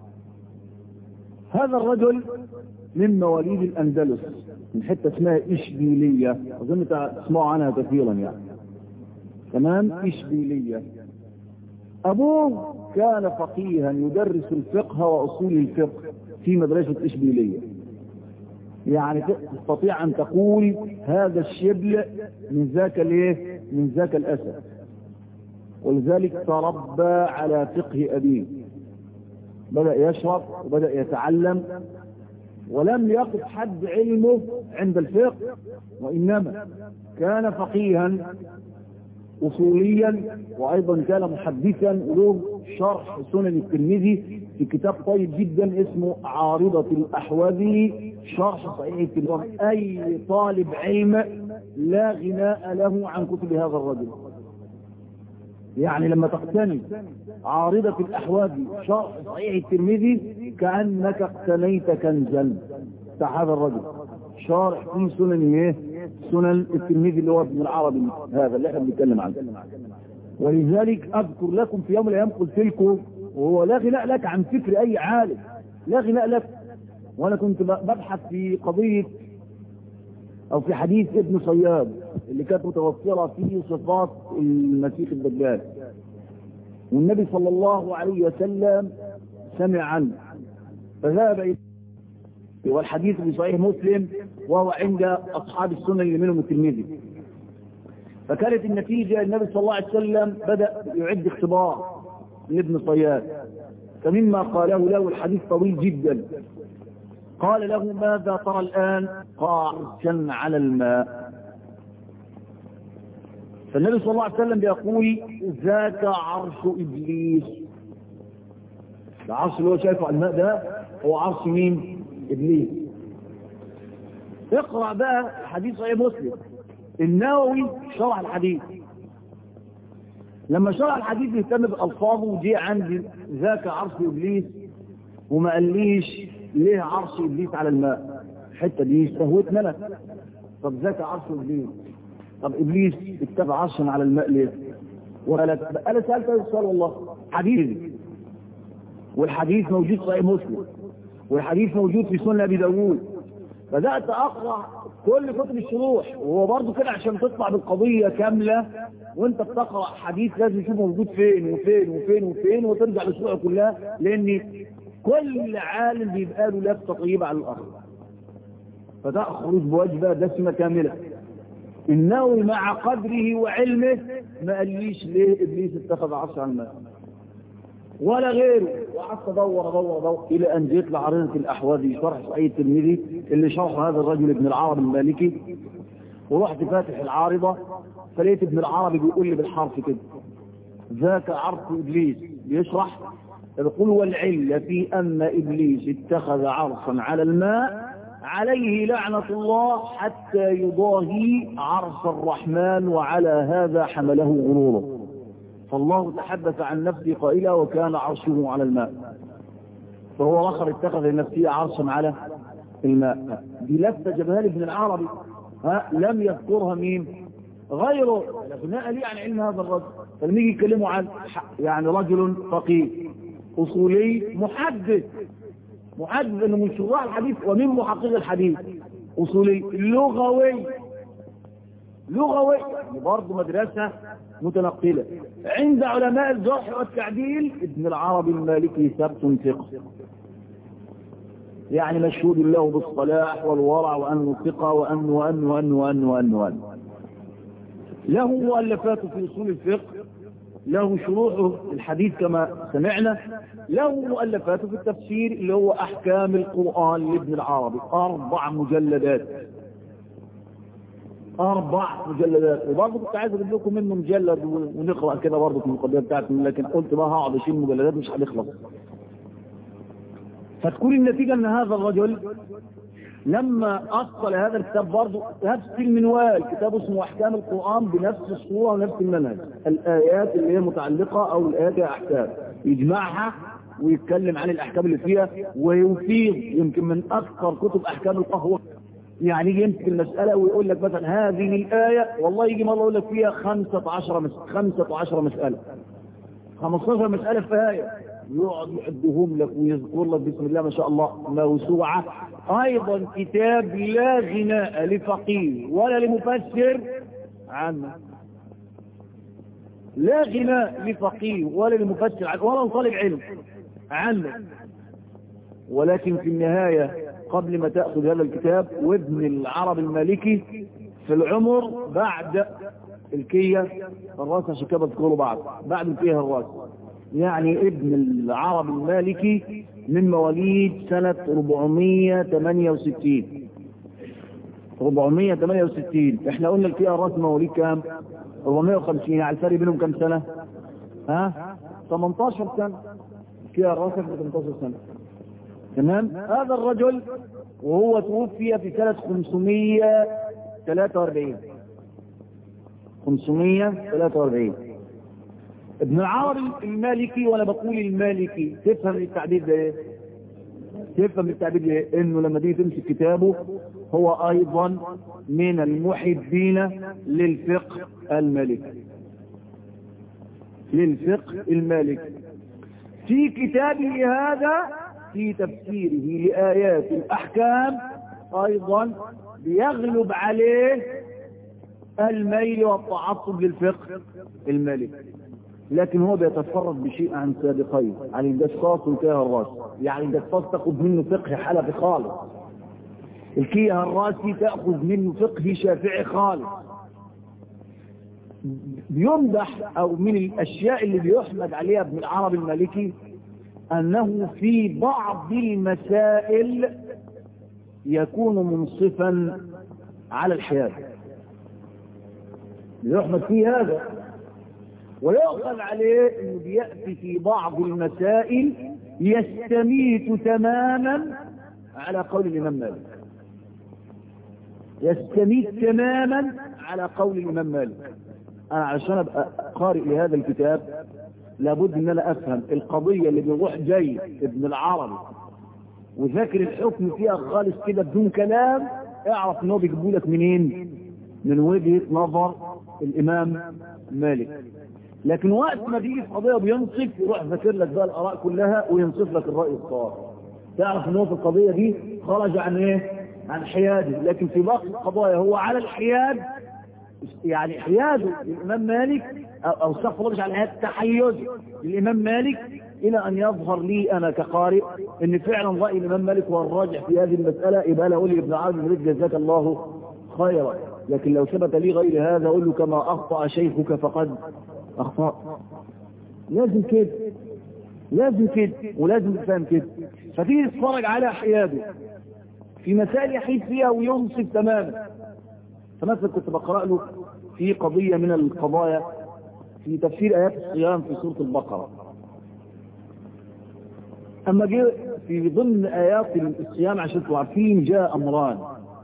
S1: هذا الرجل من مواليد الأندلس من حتة اسمها إشبيلية أظن تسمعوا عنها كثيرا يعني تمام إشبيلية أبوه كان فقيها يدرس الفقه وأصول الفقه في مدرسة إشبيلية يعني تستطيع أن تقول هذا الشبل من ذاك الايه من ذاك الأسد ولذلك تربى على فقه أبيه بدأ يشرب وبدأ يتعلم ولم يقف حد علمه عند الفقه وإنما كان فقيها أصوليا وأيضا كان محدثا له شرح سنن الترمذي في كتاب طيب جدا اسمه عارضة الأحوذي شرح صحيح الترمذي أي طالب علم لا غناء له عن كتب هذا الرجل يعني لما تقتني عارضة الأحوذي شرح صحيح الترمذي كأنك اقتنيت كنزا بتاع هذا الرجل شارح في سنن ايه سنن الترمذي اللي هو ابن العربي هذا اللي احنا بنتكلم عنه ولذلك اذكر لكم في يوم من الايام قلت لكم وهو لا غناء لك عن فكر اي عالم لا غناء لك وانا كنت ببحث في قضيه او في حديث ابن صياد اللي كانت متوفره فيه صفات المسيح الدجال والنبي صلى الله عليه وسلم سمع عنه فذهب الى والحديث في صحيح مسلم وهو عند أصحاب السنن اللي منهم الترمذي فكانت النتيجة النبي صلى الله عليه وسلم بدأ يعد اختبار لابن صياد فمما قاله له الحديث طويل جدا قال له ماذا ترى الآن قارشا على الماء فالنبي صلى الله عليه وسلم بيقول ذاك عرش إبليس العرش اللي هو شايفه على الماء ده هو عرش مين إبليس اقرأ بقى حديث صحيح مسلم النووي شرح الحديث لما شرح الحديث اهتم بألفاظه وجي عندي ذاك عرش إبليس وما قاليش ليه عرش إبليس على الماء الحتة دي استهوتنا انا طب ذاك عرش إبليس طب إبليس اتبع عرشا على الماء ليه وقالت أنا سألت هذا السؤال والله حديث والحديث موجود في صحيح مسلم والحديث موجود في سنة أبي داوود بدأت أقرأ كل كتب الشروح وهو برضه كده عشان تطلع بالقضية كاملة وانت بتقرأ حديث لازم تشوف موجود فين وفين وفين وفين وترجع للشروح كلها لأن كل عالم بيبقى له لفتة طيبة على الأرض فتخرج بوجبة دسمة كاملة النووي مع قدره وعلمه ما قاليش ليه إبليس اتخذ عرش على الماء ولا غيره وقعدت ادور ادور ادور الى ان جيت لعريضه الاحوذي شرح صحيح الترمذي اللي شرحه هذا الرجل ابن العربي المالكي ورحت فاتح العارضه فلقيت ابن العربي بيقول لي بالحرف كده ذاك عرش ابليس بيشرح يقول والعله في ان ابليس اتخذ عرشا على الماء عليه لعنة الله حتى يضاهي عرش الرحمن وعلى هذا حمله غروره فالله تحدث عن نفسه قائلا وكان عرشه على الماء فهو اخر اتخذ لنفسه عرشا على الماء دي لفته جبهال ابن العربي ها لم يذكرها مين غيره بناء لي عن علم هذا الرجل فلما يجي يتكلموا عن يعني رجل فقيه اصولي محدث محدث انه من شراح الحديث ومن محقق الحديث اصولي لغوي لغوي يعني برضه مدرسة متنقلة عند علماء الجرح والتعديل ابن العربي المالكي ثبت ثقة يعني مشهود له بالصلاح والورع وأنه ثقة وأنه وأنه وأنه وأنه وأنه وأنه له مؤلفات في أصول الفقه له شروح الحديث كما سمعنا له مؤلفات في التفسير اللي هو أحكام القرآن لابن العربي أربع مجلدات أربع مجلدات وبرضه كنت عايز أجيب لكم منه مجلد ونقرأ كده برضه في المقدمة بتاعتي لكن قلت بقى هقعد أشيل مجلدات مش هنخلص فتكون النتيجة أن هذا الرجل لما أصل هذا الكتاب برضه نفس المنوال كتاب اسمه أحكام القرآن بنفس الصورة ونفس المنهج الآيات اللي هي متعلقة أو الآيات هي أحكام يجمعها ويتكلم عن الأحكام اللي فيها ويفيض يمكن من أكثر كتب أحكام القهوة يعني يجي يمسك المسألة ويقول لك مثلا هذه الآية والله يجي مرة يقول لك فيها خمسة عشر مسألة خمسة عشر مسألة 15 مسألة في آية يقعد يعدهم لك ويذكر لك بسم الله ما شاء الله موسوعة أيضا كتاب لا غناء لفقيه ولا لمفسر عنه لا غناء لفقيه ولا لمفسر عنه ولا لطالب علم عنه ولكن في النهاية قبل ما تأخذ هذا الكتاب وابن العرب المالكي في العمر بعد الكية الراس عشان كده بذكره بعد بعد الكية الراس يعني ابن العرب المالكي من مواليد سنة 468 468 احنا قلنا الكي ار اس مواليد كام 450 يعني الفرق بينهم كام سنة ها 18 سنة كي ار اس 18 سنة تمام هذا الرجل وهو توفي في سنة 543 543 ابن العربي المالكي وانا بقول المالكي تفهم التعبير ده ايه تفهم التعبير ده ايه انه لما تيجي تمسك كتابه هو ايضا من المحبين للفقه المالكي للفقه المالكي في كتابه هذا في تفسيره لآيات الأحكام أيضا بيغلب عليه الميل والتعصب للفقه المالكي لكن هو بيتفرد بشيء عن سابقيه عن الجساس وكيه الراس يعني الجساس تاخذ منه فقه حلفي خالص الكيه الراسي تأخذ منه فقه شافعي خالص بيمدح او من الاشياء اللي بيحمد عليها ابن العربي المالكي انه في بعض المسائل يكون منصفا على الحياد يحمد فيه هذا ويؤخذ عليه انه بيأتي في بعض المسائل يستميت تماما على قول الامام مالك يستميت تماما على قول الامام مالك انا عشان ابقى قارئ لهذا الكتاب لابد ان انا افهم القضية اللي بيروح جاي ابن العربي وذاكر الحكم فيها خالص كده بدون كلام اعرف ان هو بيجيبوا لك منين من وجهة نظر الامام مالك لكن وقت ما بيجي في قضية بينصف يروح ذاكر لك بقى الاراء كلها وينصف لك الرأي الصواب تعرف ان هو في القضية دي خرج عن ايه عن حياده لكن في باقي القضايا هو على الحياد يعني حياده للإمام مالك أو استغفر الله مش على الحياد تحيزه للإمام مالك إلى أن يظهر لي أنا كقارئ أن فعلا رأي الإمام مالك هو الراجح في هذه المسألة يبقى أنا أقول لابن عبد الملك جزاك الله خيرا لكن لو ثبت لي غير هذا أقول له كما أخطأ شيخك فقد أخطأ لازم كده لازم كده ولازم تفهم كده فتيجي تتفرج على حياده في مسائل يحيد فيها وينصف تماما فمثلا كنت بقرأ له في قضية من القضايا في تفسير آيات الصيام في سورة البقرة أما جاء في ضمن آيات الصيام عشان تبقوا عارفين جاء أمران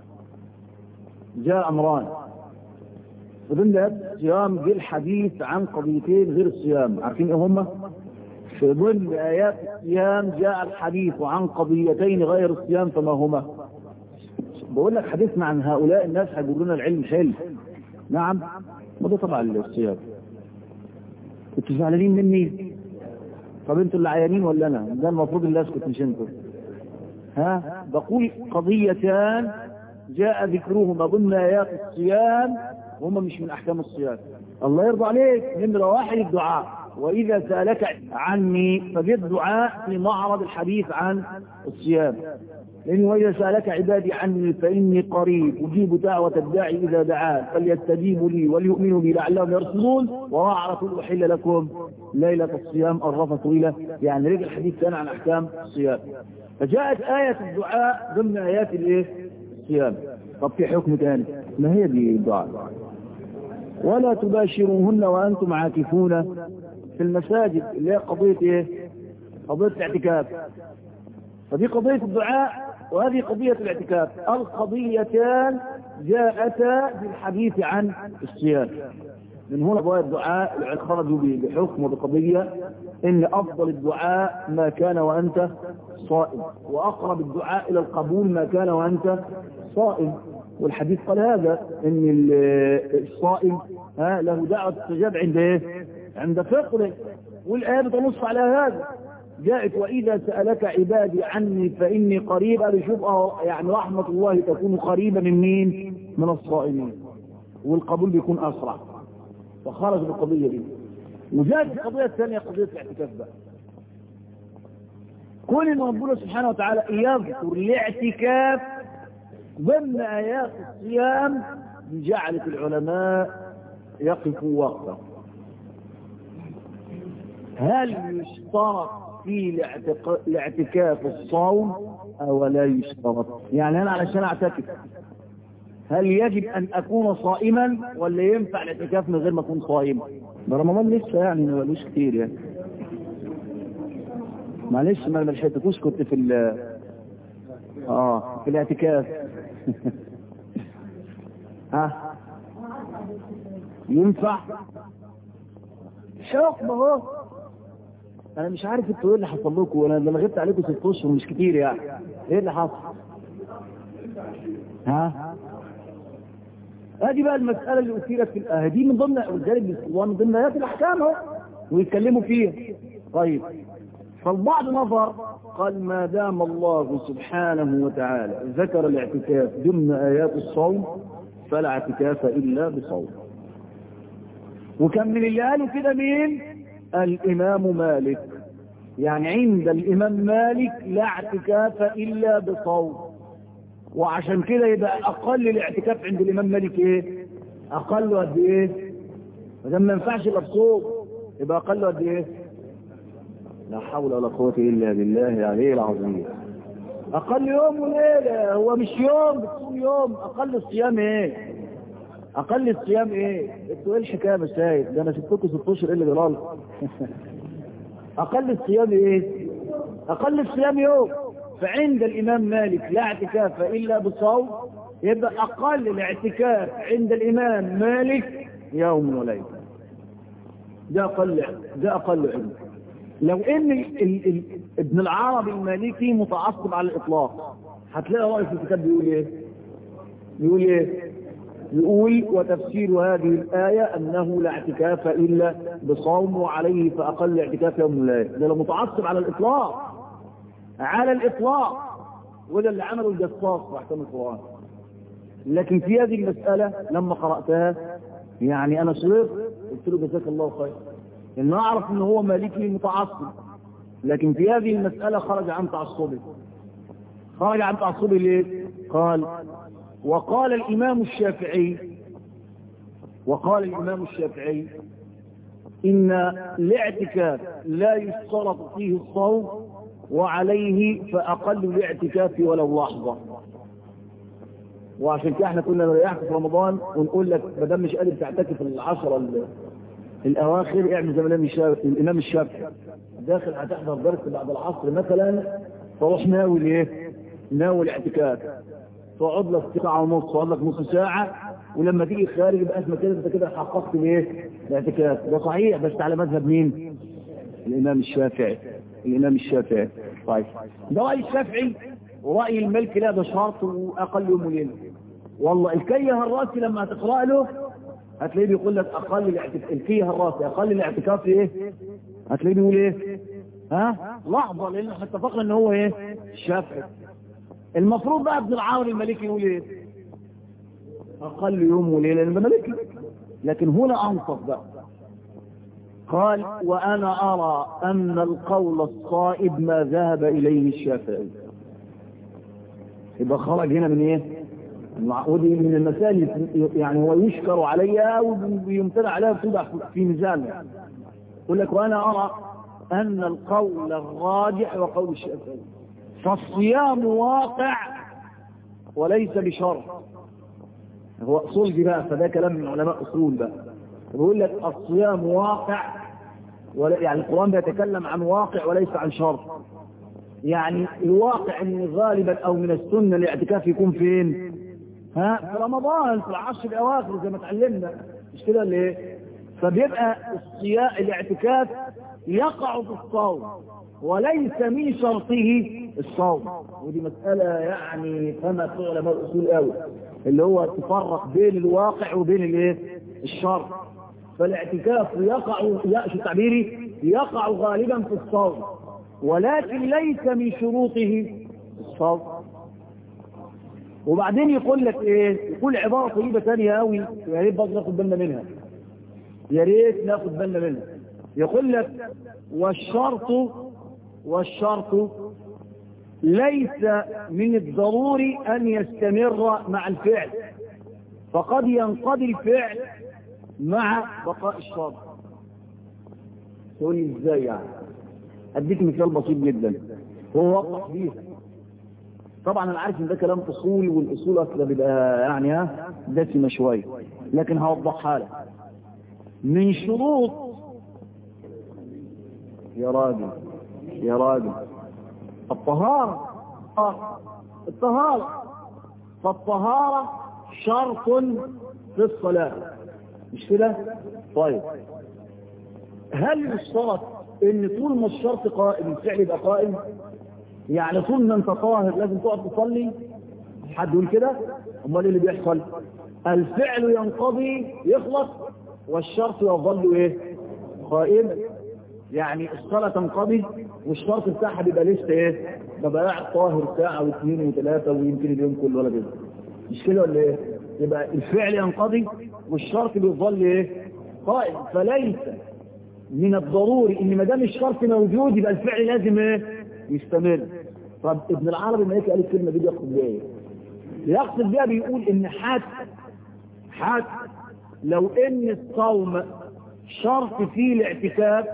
S1: جاء أمران ضمن آيات الصيام جاء الحديث عن قضيتين غير الصيام عارفين إيه هما؟ في ضمن آيات الصيام جاء الحديث عن قضيتين غير الصيام فما هما؟ بقول لك حديثنا عن هؤلاء الناس هيقولوا لنا العلم حلو نعم وده طبعا الصيام كنتوا زعلانين مني طب انتوا اللي عيانين ولا انا ده المفروض اللي اسكت مش انتوا ها بقول قضيتان جاء ذكرهما ضمن ايات الصيام وهم مش من احكام الصيام الله يرضى عليك نمرة واحد الدعاء واذا سألك عني فجد دعاء في معرض الحديث عن الصيام لأنه وإذا سألك عبادي عني فإني قريب أجيب دعوة الداعي إذا دعان فليستجيبوا لي وليؤمنوا بي لعلهم يرسلون وأعرف أحل لكم ليلة الصيام الرفث إلى يعني رجع الحديث كان عن أحكام الصيام فجاءت آية الدعاء ضمن آيات الإيه؟ الصيام طب في حكم ثاني ما هي دي الدعاء ولا تباشروهن وأنتم عاكفون في المساجد اللي هي قضية إيه؟ قضية الاعتكاف فدي قضية الدعاء وهذه قضية الاعتكاف القضيتان جاءتا بالحديث عن الصيام من هنا قضايا الدعاء خرجوا بحكم وبقضية ان افضل الدعاء ما كان وانت صائم واقرب الدعاء الى القبول ما كان وانت صائم والحديث قال هذا ان الصائم ها له دعوة استجاب عند ايه عند فقره والآية بتنص على هذا جاءت وإذا سألك عبادي عني فإني قريب قال شوف يعني رحمة الله تكون قريبة من مين من الصائمين والقبول بيكون أسرع فخرج بالقضية دي وجاءت القضية الثانية قضية الاعتكاف بقى كون ان ربنا سبحانه وتعالى يذكر الاعتكاف ضمن آيات الصيام جعلت العلماء يقفوا وقفه هل يشترط في الاعتق- الاعتكاف الصوم أو لا يشترط يعني أنا علشان أعتكف هل يجب أن أكون صائما ولا ينفع الاعتكاف من غير ما أكون صائم ده رمضان لسه يعني ما بقالوش كتير يعني معلش ما ما لحقتكوش كنت في ال اه في الاعتكاف ها ينفع شوق ما هو انا مش عارف انتوا ايه اللي حصل لكم انا لما غبت عليكم ست اشهر مش كتير يعني ايه اللي حصل ها ادي بقى المساله اللي اثيرت في الآية دي من ضمن ولذلك من ضمن ايات الاحكام اهو ويتكلموا فيها طيب فالبعض نظر قال ما دام الله سبحانه وتعالى ذكر الاعتكاف ضمن ايات الصوم فلا اعتكاف الا بصوم وكان من اللي قالوا كده مين الامام مالك يعني عند الامام مالك لا اعتكاف الا بصوم وعشان كده يبقى اقل الاعتكاف عند الامام مالك ايه اقل قد ايه ما ما ينفعش الا بصوم يبقى اقل قد ايه لا حول ولا قوة إلا بالله العلي العظيم أقل يوم وليلة هو مش يوم بتصوم يوم أقل الصيام إيه أقل الصيام إيه أنتوا إيه الحكاية يا سيد ده أنا سبتكم ست أشهر إيه اللي جرالي أقل الصيام إيه أقل الصيام يوم فعند الإمام مالك لا اعتكاف إلا بصوم يبقى أقل الاعتكاف عند الإمام مالك يوم وليلة ده أقل ده أقل عنده لو ان ال ال ال ابن العربي المالكي متعصب على الاطلاق هتلاقي رأي في الكتاب بيقول ايه يقول ايه يقول وتفسير هذه الآية أنه لا اعتكاف إلا بصوم وعليه فأقل اعتكاف يوم الليل ده لو متعصب على الإطلاق على الإطلاق وده اللي عمله الجصاص في أحكام القرآن لكن في هذه المسألة لما قرأتها يعني أنا صرت قلت له جزاك الله خير إن أعرف إن هو مالكي متعصب لكن في هذه المسألة خرج عن تعصبه خرج عن تعصبه ليه؟ قال وقال الإمام الشافعي وقال الإمام الشافعي إن الاعتكاف لا يشترط فيه الصوم وعليه فأقل الاعتكاف ولو لحظة وعشان كده احنا كنا نريحك في رمضان ونقول لك ما دام مش قادر تعتكف العشرة ال- الأواخر اعمل زي ما الإمام الشافعي- الإمام الشافعي داخل هتحضر درس بعد العصر مثلا تروح ناوي ايه؟ ناوي الاعتكاف تقعد لك ساعة ونص تقعد لك نص ساعة ولما تيجي خارج يبقى اسمك كده انت كده حققت الايه؟ الاعتكاف ده صحيح بس على مذهب مين؟ الإمام الشافعي الإمام الشافعي طيب ده رأي الشافعي ورأي الملك لا ده شرط وأقل يوم وليلة والله الكيه الراسي لما تقرأ له هتلاقيه بيقول لك أقل الاعتكاف الكيه الراسي أقل الاعتكاف إيه؟ هتلاقيه بيقول إيه؟ ها؟ لحظة لأن احنا اتفقنا إن هو إيه؟ الشافعي المفروض بقى ابن العاور المالكي يقول إيه؟ أقل يوم وليلة لأنه ملكي لكن هنا أنصف بقى قال وأنا أرى أن القول الصائب ما ذهب إليه الشافعي يبقى خرج هنا من إيه ودي من المسائل يعني هو يشكر عليها ويمتنع عليها وتوضع في ميزان يعني. يقول لك وأنا أرى أن القول الراجح وقول الشافعي فالصيام واقع وليس بشرط هو أصول دي بقى فده كلام من علماء أصول بقى بيقول لك الصيام واقع ولا يعني القرآن بيتكلم عن واقع وليس عن شرط يعني الواقع ان غالبا او من السنة الاعتكاف يكون فين ها في رمضان في العشر الاواخر زي ما اتعلمنا مش كده اللي ايه فبيبقى الصيام الاعتكاف يقع في الصوم وليس من شرطه الصوم ودي مسألة يعني فما في علماء الأصول قوي اللي هو تفرق بين الواقع وبين الايه الشرط فالاعتكاف يقع شو تعبيري يقع غالبا في الصوم ولكن ليس من شروطه الصوم وبعدين يقول لك ايه يقول عبارة طيبة ثانية قوي يا ريت برضه ناخد بالنا منها يا ريت ناخد بالنا منها يقول لك والشرط والشرط ليس من الضروري ان يستمر مع الفعل فقد ينقضي الفعل مع بقاء الشرط تقول لي ازاي يعني اديك مثال بسيط جدا هو وضح فيها طبعا انا عارف ان ده كلام اصول والاصول اصلا بيبقى يعني ها دسمه شويه لكن هوضحها لك من شروط يا راجل يا راجل الطهارة آه. الطهارة فالطهارة شرط في الصلاة مش كده طيب هل يشترط ان طول ما الشرط قائم الفعل يبقى قائم يعني طول ما انت طاهر لازم تقعد تصلي حد يقول كده امال ايه اللي بيحصل الفعل ينقضي يخلص والشرط يظل ايه قائما يعني الصلاة تنقضي والشرط بتاعها بيبقى لسه ايه ببقى قاعد طاهر ساعة واثنين وثلاثة ويمكن اليوم كله ولا كده مش كده ولا ايه يبقى الفعل ينقضي والشرط بيظل ايه قائم فليس من الضروري ان ما دام الشرط موجود يبقى الفعل لازم ايه يستمر طب ابن العربي ما قال الكلمة دي بيقصد بيها ايه يقصد بيها بيقول ان حتى حتى لو ان الصوم شرط فيه الاعتكاف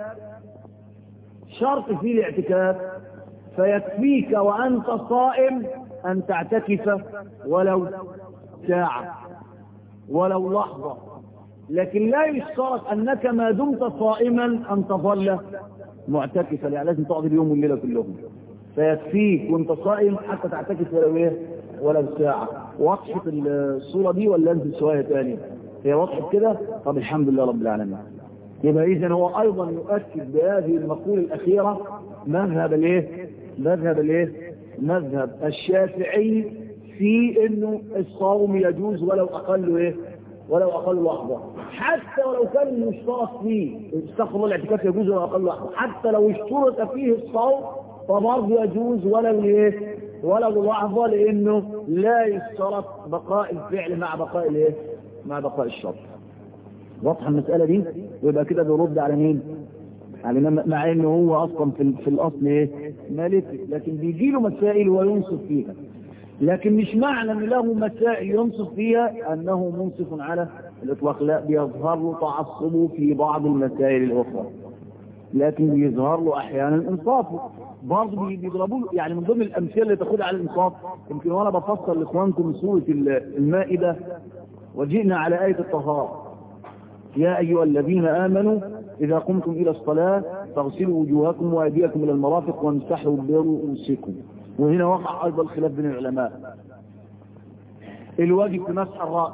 S1: شرط فيه الاعتكاف فيكفيك وأنت صائم أن تعتكف ولو ساعة ولو لحظة لكن لا يشترط أنك ما دمت صائما أن تظل معتكفا يعني لازم تقعد اليوم والليلة كلهم فيكفيك وانت صائم حتى تعتكف ولو ايه ولو ساعة وضحت الصورة دي ولا انزل شوية تاني هي وضحت كده طب الحمد لله رب العالمين يبقى اذا هو ايضا يؤكد بهذه المقولة الاخيرة مذهب الايه مذهب الايه مذهب الشافعي في انه الصوم يجوز ولو اقل ايه ولو اقل لحظة حتى ولو كان مشترط فيه استغفر الله الاعتكاف يجوز ولو اقل لحظة حتى لو اشترط فيه الصوم فبرضه يجوز ولو ايه ولو لحظة لانه لا يشترط بقاء الفعل مع بقاء الايه مع بقاء الشرط واضحه المسألة دي ويبقى كده بيرد على مين يعني مع انه هو اصلا في, في الاصل ايه مالكي لكن بيجي له مسائل وينصف فيها لكن مش معنى ان له مسائل ينصف فيها انه منصف على الاطلاق لا بيظهر له تعصبه في بعض المسائل الاخرى لكن بيظهر له احيانا انصافه برضه بيضربوا يعني من ضمن الامثله اللي تاخدها على الانصاف يمكن وانا بفسر لاخوانكم سوره المائده وجئنا على ايه الطهاره يا أيها الذين آمنوا إذا قمتم إلى الصلاة فاغسلوا وجوهكم وأيديكم إلى المرافق وامسحوا برؤوسكم وهنا وقع أيضا خلاف بين العلماء الواجب في مسح الرأس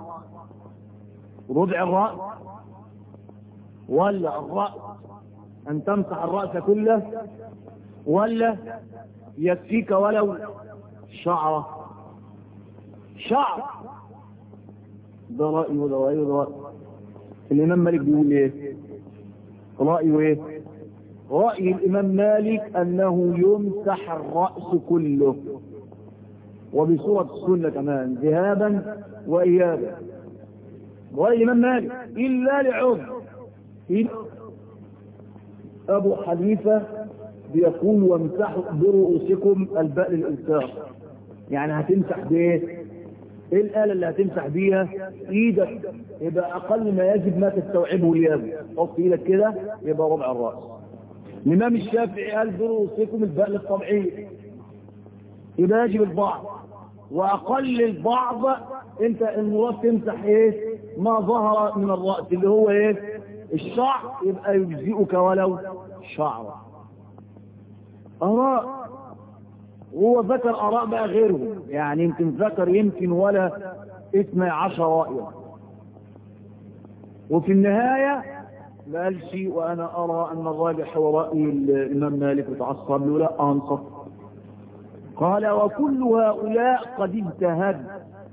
S1: ربع الرأس ولا الرأس أن تمسح الرأس كله ولا يكفيك ولو شعرة شعر ده رأي وده رأي وده رأي الإمام مالك بيقول إيه رأيه إيه رأي الإمام مالك أنه يمسح الرأس كله وبصورة السنة كمان ذهابا وإيابا رأي الإمام مالك إلا لعذر أبو حنيفة بيقول وامسحوا برؤوسكم الباء للإنسان يعني هتمسح بإيه ايه الآلة اللي هتمسح بيها ايدك يبقى اقل ما يجب ما تستوعبه اليد حط ايدك كده يبقى ربع الرأس الامام الشافعي قال برؤوسكم الباء للطبيعي يبقى يجب البعض واقل البعض انت المراد تمسح ايه ما ظهر من الرأس اللي هو ايه الشعر يبقى يجزئك ولو شعر اراء وهو ذكر اراء بقى غيره يعني يمكن ذكر يمكن ولا اثنى عشر رأيا وفي النهاية ما قال شيء وانا ارى ان الراجح هو رأي الامام مالك وتعصب له لا انصف قال وكل هؤلاء قد اجتهد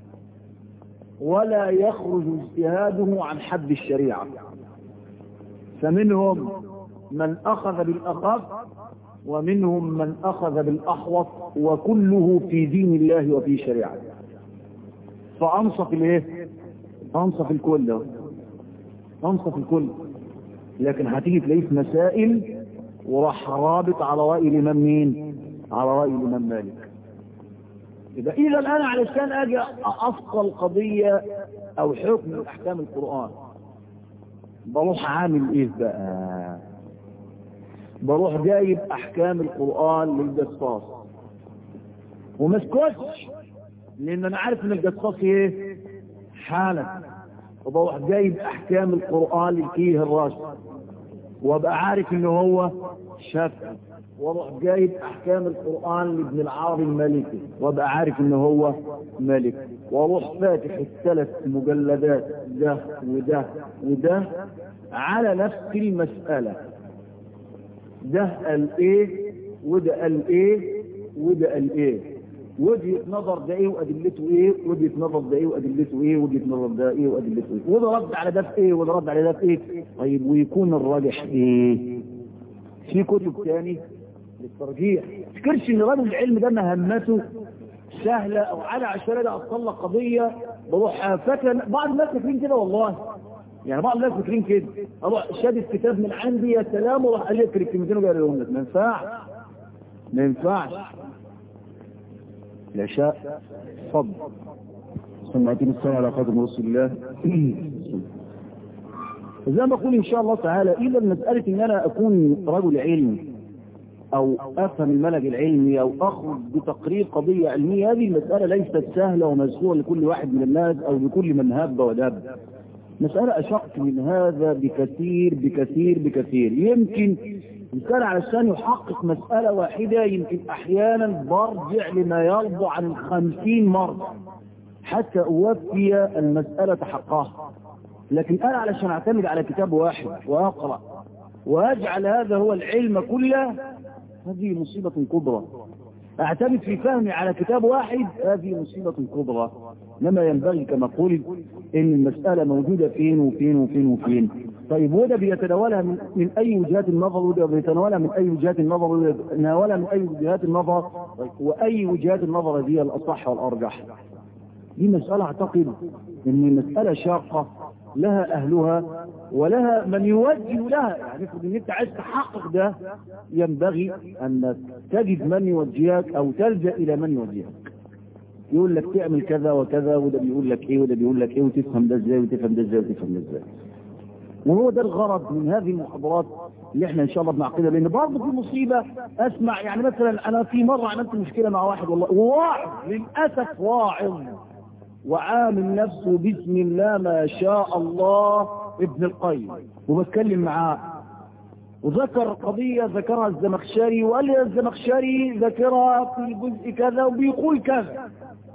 S1: ولا يخرج اجتهاده عن حد الشريعة فمنهم من اخذ بالاخف ومنهم من اخذ بالاحوط وكله في دين الله وفي شريعته فانصف الايه انصف الكل انصف الكل لكن هتيجي تلاقيه في مسائل وراح رابط على رأي الامام مين على رأي الامام مالك يبقى اذا الان علشان اجي افصل قضية او حكم من احكام القرآن بروح عامل ايه بقى بروح جايب احكام القرآن للجصاص وما اسكتش لان انا عارف ان الجصاص ايه حالة وبروح جايب احكام القرآن للكيه الراشد وابقى عارف ان هو شافعي واروح جايب احكام القرآن لابن العربي المالكي وابقى عارف ان هو مالك واروح فاتح الثلاث مجلدات ده وده وده على نفس المسألة ده قال ايه وده قال ايه وده قال ايه وجهة نظر ده ايه وادلته ايه وجهة نظر ده ايه وادلته ايه وجهة نظر ده ايه وادلته ايه وده رد على ده في ايه وده رد على ده في ايه طيب ويكون الراجح ايه في كتب تاني للترجيح تفكرش ان رجل العلم ده مهمته سهلة او على عشان ده اصل قضية بروح فاكر بعض الناس فاكرين كده والله يعني بعض الناس فاكرين كده اروح شادد كتاب من عندي يا سلام واروح الف الكلمتين وجاي لك ما ينفعش ما ينفعش العشاء فضل ثم أتي الصلاة على قدم رسول الله زي ما أقول إن شاء الله تعالى إذا مسألة إن أنا أكون رجل علم أو أفهم الملك العلمي أو أخرج بتقرير قضية علمية هذه المسألة ليست سهلة ومسهولة لكل واحد من الناس أو لكل من هب ودب مسألة أشق من هذا بكثير بكثير بكثير يمكن كان علشان يحقق مسألة واحدة يمكن أحيانا برجع لما يرضى عن خمسين مرة حتى أوفي المسألة حقها لكن أنا علشان أعتمد على كتاب واحد وأقرأ وأجعل هذا هو العلم كله هذه مصيبة كبرى أعتمد في فهمي على كتاب واحد هذه مصيبة كبرى لما ينبغي كما قلت إن المسألة موجودة فين وفين وفين وفين طيب وده بيتناولها من, من أي وجهات النظر وده بيتناولها من أي وجهات النظر وده بيتناولها من أي وجهات النظر وأي وجهات النظر دي الأصح والأرجح دي مسألة أعتقد إن مسألة شاقة لها أهلها ولها من يوجه لها يعني افرض إن أنت عايز تحقق ده ينبغي أن تجد من يوجهك أو تلجأ إلى من يوجهك يقول لك تعمل كذا وكذا وده بيقول لك ايه وده بيقول لك ايه وتفهم ده ازاي وتفهم ده ازاي وتفهم ده ازاي وهو ده الغرض من هذه المحاضرات اللي احنا ان شاء الله بنعقدها لان برضه في مصيبه اسمع يعني مثلا انا في مره عملت مشكله مع واحد والله واعظ للاسف واعظ وعامل نفسه بسم الله ما شاء الله ابن القيم وبتكلم معاه وذكر قضية ذكرها الزمخشري وقال لي الزمخشري ذكرها في الجزء كذا وبيقول كذا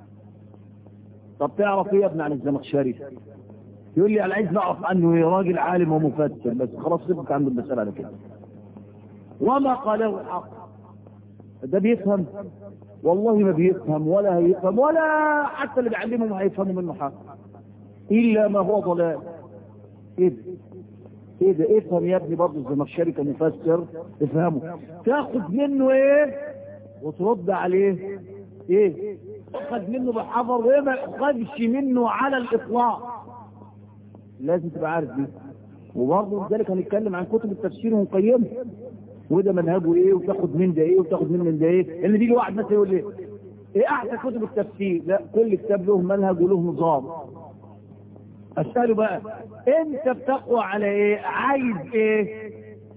S1: طب تعرف ايه يا ابن عن الزمخشري يقول لي انا عايز نعرف عنه ايه راجل عالم ومفسر بس خلاص سيبك عنده المسألة على كده وما قاله حق ده بيفهم والله ما بيفهم ولا هيفهم ولا حتى اللي بيعلمهم هيفهموا منه حق الا ما هو ضلال ايه ده ايه ده افهم يا ابني برضه الزمخشري كمفسر افهمه تاخد منه ايه وترد عليه ايه خد منه بالحذر وايه ما خدش منه على الاطلاق لازم تبقى عارف دي وبرضه لذلك هنتكلم عن كتب التفسير ونقيمها وده منهجه ايه وتاخد من ده ايه وتاخد من من ده ايه اللي بيجي واحد مثلا يقول لي ايه احسن كتب التفسير لا كل كتاب له منهج وله نظام اساله بقى انت بتقوى على ايه عايز ايه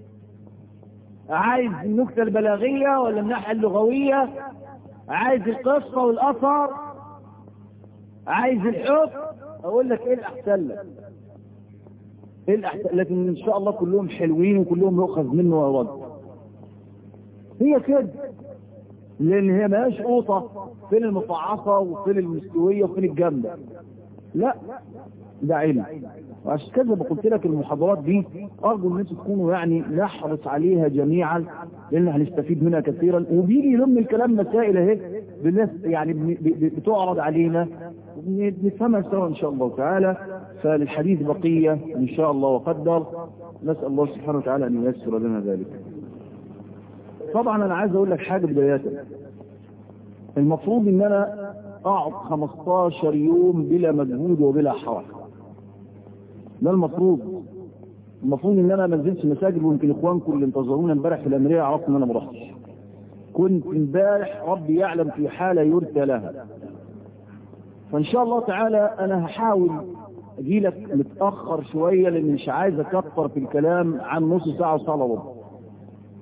S1: عايز النكته البلاغيه ولا الناحيه اللغويه عايز القصه والاثر عايز الحكم اقول لك ايه الاحسن لك ايه الاحسن لكن ان شاء الله كلهم حلوين وكلهم يؤخذ منه ورد هي كده لان هي ماهيش قوطه فين المفعصه وفين المستويه وفين الجامده لا ده علم وعشان كده قلت لك المحاضرات دي ارجو ان انتم تكونوا يعني نحرص عليها جميعا لان هنستفيد منها كثيرا وبيجي ضمن الكلام مسائل اهي بالناس يعني بتعرض علينا نفهمها سوا ان شاء الله تعالى فللحديث بقيه ان شاء الله وقدر نسال الله سبحانه وتعالى ان ييسر لنا ذلك طبعا انا عايز اقول لك حاجه بدايه المفروض ان انا اقعد 15 يوم بلا مجهود وبلا حركه ده المفروض المفروض ان انا ما انزلش مساجد ويمكن اخوانكم اللي انتظرونا امبارح في الامريه عرفوا ان انا ما رحتش كنت امبارح ربي يعلم في حاله يرثى لها فان شاء الله تعالى انا هحاول اجي لك متاخر شويه لان مش عايز اكتر في الكلام عن نص ساعه وساعه وربع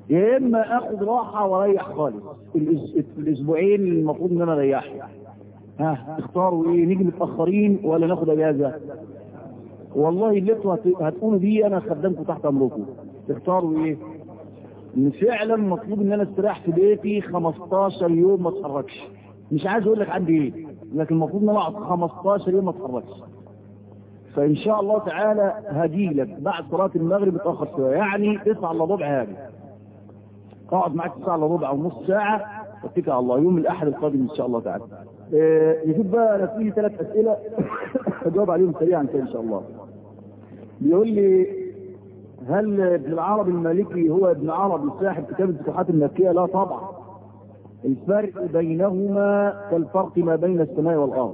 S1: يا اما اخد راحة واريح خالص الأس- الاسبوعين اللي المفروض ان انا اريحهم ها تختاروا ايه نيجي متاخرين ولا ناخد اجازه والله اللي انتوا هت- هتقولوا دي انا خدامكم تحت امركم تختاروا ايه ان فعلا مطلوب ان انا استريح في بيتي 15 يوم ما اتحركش مش عايز اقول لك عندي ايه لكن المفروض ان انا اقعد 15 يوم ما اتحركش فان شاء الله تعالى هجي لك بعد صلاه المغرب اتاخر شويه يعني 9 الا ربع هاجي اقعد معاك 9 الا ربع او نص ساعه واتكل على الله يوم الاحد القادم ان شاء الله تعالى آه، يجيب بقى انا فيه ثلاث اسئله اجاوب عليهم سريعا كده ان شاء الله بيقول لي هل ابن العربي المالكي هو ابن عربي صاحب كتاب الفتوحات المكيه لا طبعا الفرق بينهما كالفرق ما بين السماء والارض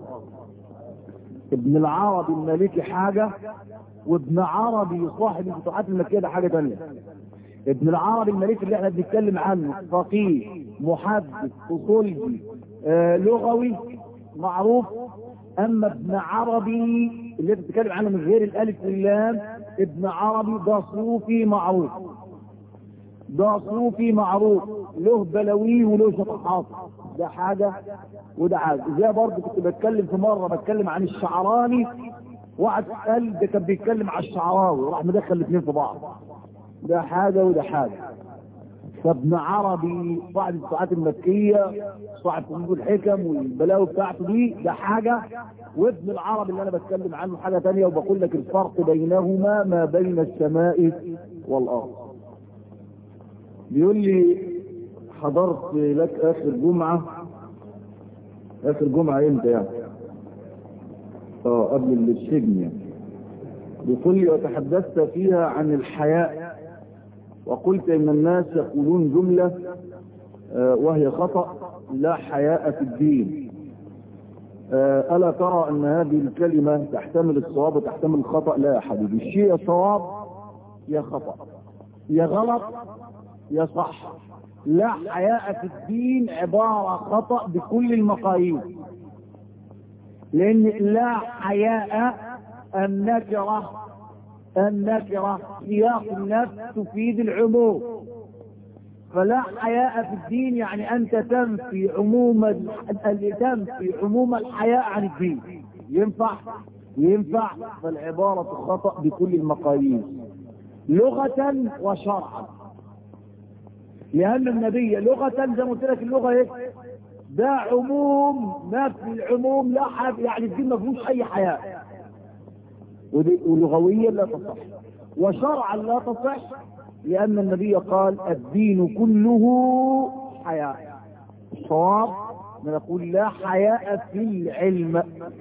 S1: ابن العربي المالكي حاجه وابن عربي صاحب الفتوحات المكيه ده حاجه ثانيه ابن العربي المالكي اللي احنا بنتكلم عنه فقيه محدث اصولي آه لغوي معروف اما ابن عربي اللي انت بتتكلم عنه من غير الالف واللام ابن عربي ده صوفي معروف ده صوفي معروف له بلاوي وله شطحات ده حاجة وده حاجة زي برضه كنت بتكلم في مرة بتكلم عن الشعراني واحد قال ده كان بيتكلم على الشعراوي وراح مدخل الاثنين في بعض ده حاجة وده حاجة فابن عربي صاحب الساعات المكية صاحب كتب الحكم والبلاوي بتاعته دي ده حاجة وابن العربي اللي انا بتكلم عنه حاجة تانية وبقول لك الفرق بينهما ما بين السماء والارض بيقول لي حضرت لك اخر جمعة اخر جمعة امتى يعني اه قبل السجن يعني بيقول لي وتحدثت فيها عن الحياء وقلت ان الناس يقولون جملة آه، وهي خطأ لا حياء في الدين آه، ألا ترى أن هذه الكلمة تحتمل الصواب وتحتمل الخطأ لا يا حبيبي الشيء يا صواب يا خطأ يا غلط يا صح لا حياء في الدين عبارة خطأ بكل المقاييس لأن لا حياء النكرة النكرة سياق النفس تفيد العموم فلا حياء في الدين يعني أنت تنفي عموم ال- تنفي عموم الحياء عن الدين ينفع ينفع فالعبارة خطأ بكل المقاييس لغة وشرعا لأن النبي لغة زي ما قلت لك اللغة ايه ده عموم نفي العموم لا حد يعني الدين ما فيهوش أي حياء ودي- ولغويا لا تصح وشرعا لا تصح لأن النبي قال الدين كله حياء الصواب نقول لا حياء في العلم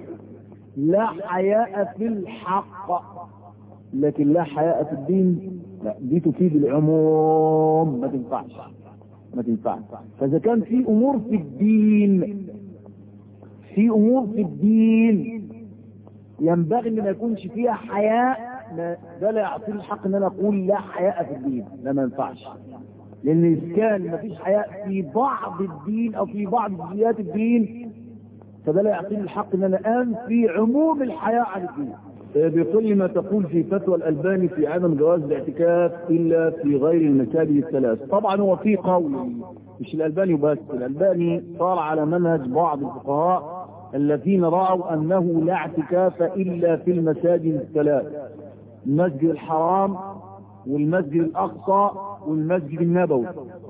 S1: لا حياء في الحق لكن لا حياء في الدين لا دي تفيد العموم ما تنفعش ما تنفعش فإذا كان في أمور في الدين في أمور في الدين ينبغي ان ما يكونش فيها حياء ما- ده لا يعطيني الحق ان انا اقول لا حياء في الدين لا ما ينفعش لان اذا كان ما فيش حياء في بعض الدين او في بعض جزئيات الدين فده لا يعطيني الحق ان انا انفي عموم الحياء عن الدين بيقول لي ما تقول في فتوى الألباني في عدم جواز الاعتكاف إلا في غير المساجد الثلاث طبعا هو في قول مش الألباني بس الألباني صار على منهج بعض الفقهاء الذين رأوا أنه لا اعتكاف إلا في المساجد الثلاث المسجد الحرام والمسجد الأقصى والمسجد النبوي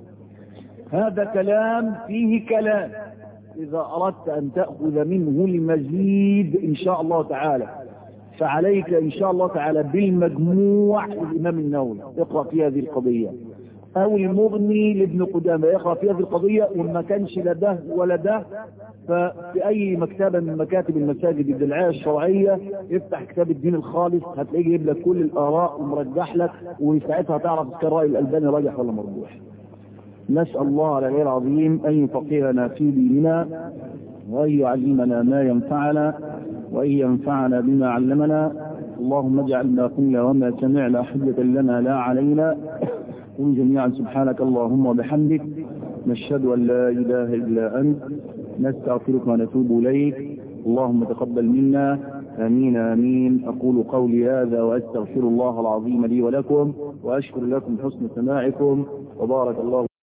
S1: هذا كلام فيه كلام إذا أردت أن تأخذ منه المزيد إن شاء الله تعالى فعليك إن شاء الله تعالى بالمجموع الإمام النووي اقرأ في هذه القضية أو المغني لابن قدامة يقرأ في هذه القضية وما كانش لا ده ولا ده ففي أي مكتبة من مكاتب المساجد الدلعية الشرعية افتح كتاب الدين الخالص هتلاقيه يجيب لك كل الآراء ومرجح لك وساعتها تعرف إذا كان رأي الألباني راجح ولا مرجوح نسأل الله العلي العظيم أن يفقهنا في ديننا وأن يعلمنا ما ينفعنا وأن ينفعنا بما علمنا اللهم اجعل ما قلنا وما سمعنا حجة لنا لا علينا قل جميعا سبحانك اللهم وبحمدك نشهد أن لا إله إلا أنت نستغفرك ونتوب إليك اللهم تقبل منا آمين آمين أقول قولي هذا وأستغفر الله العظيم لي ولكم وأشكر لكم حسن سماعكم وبارك الله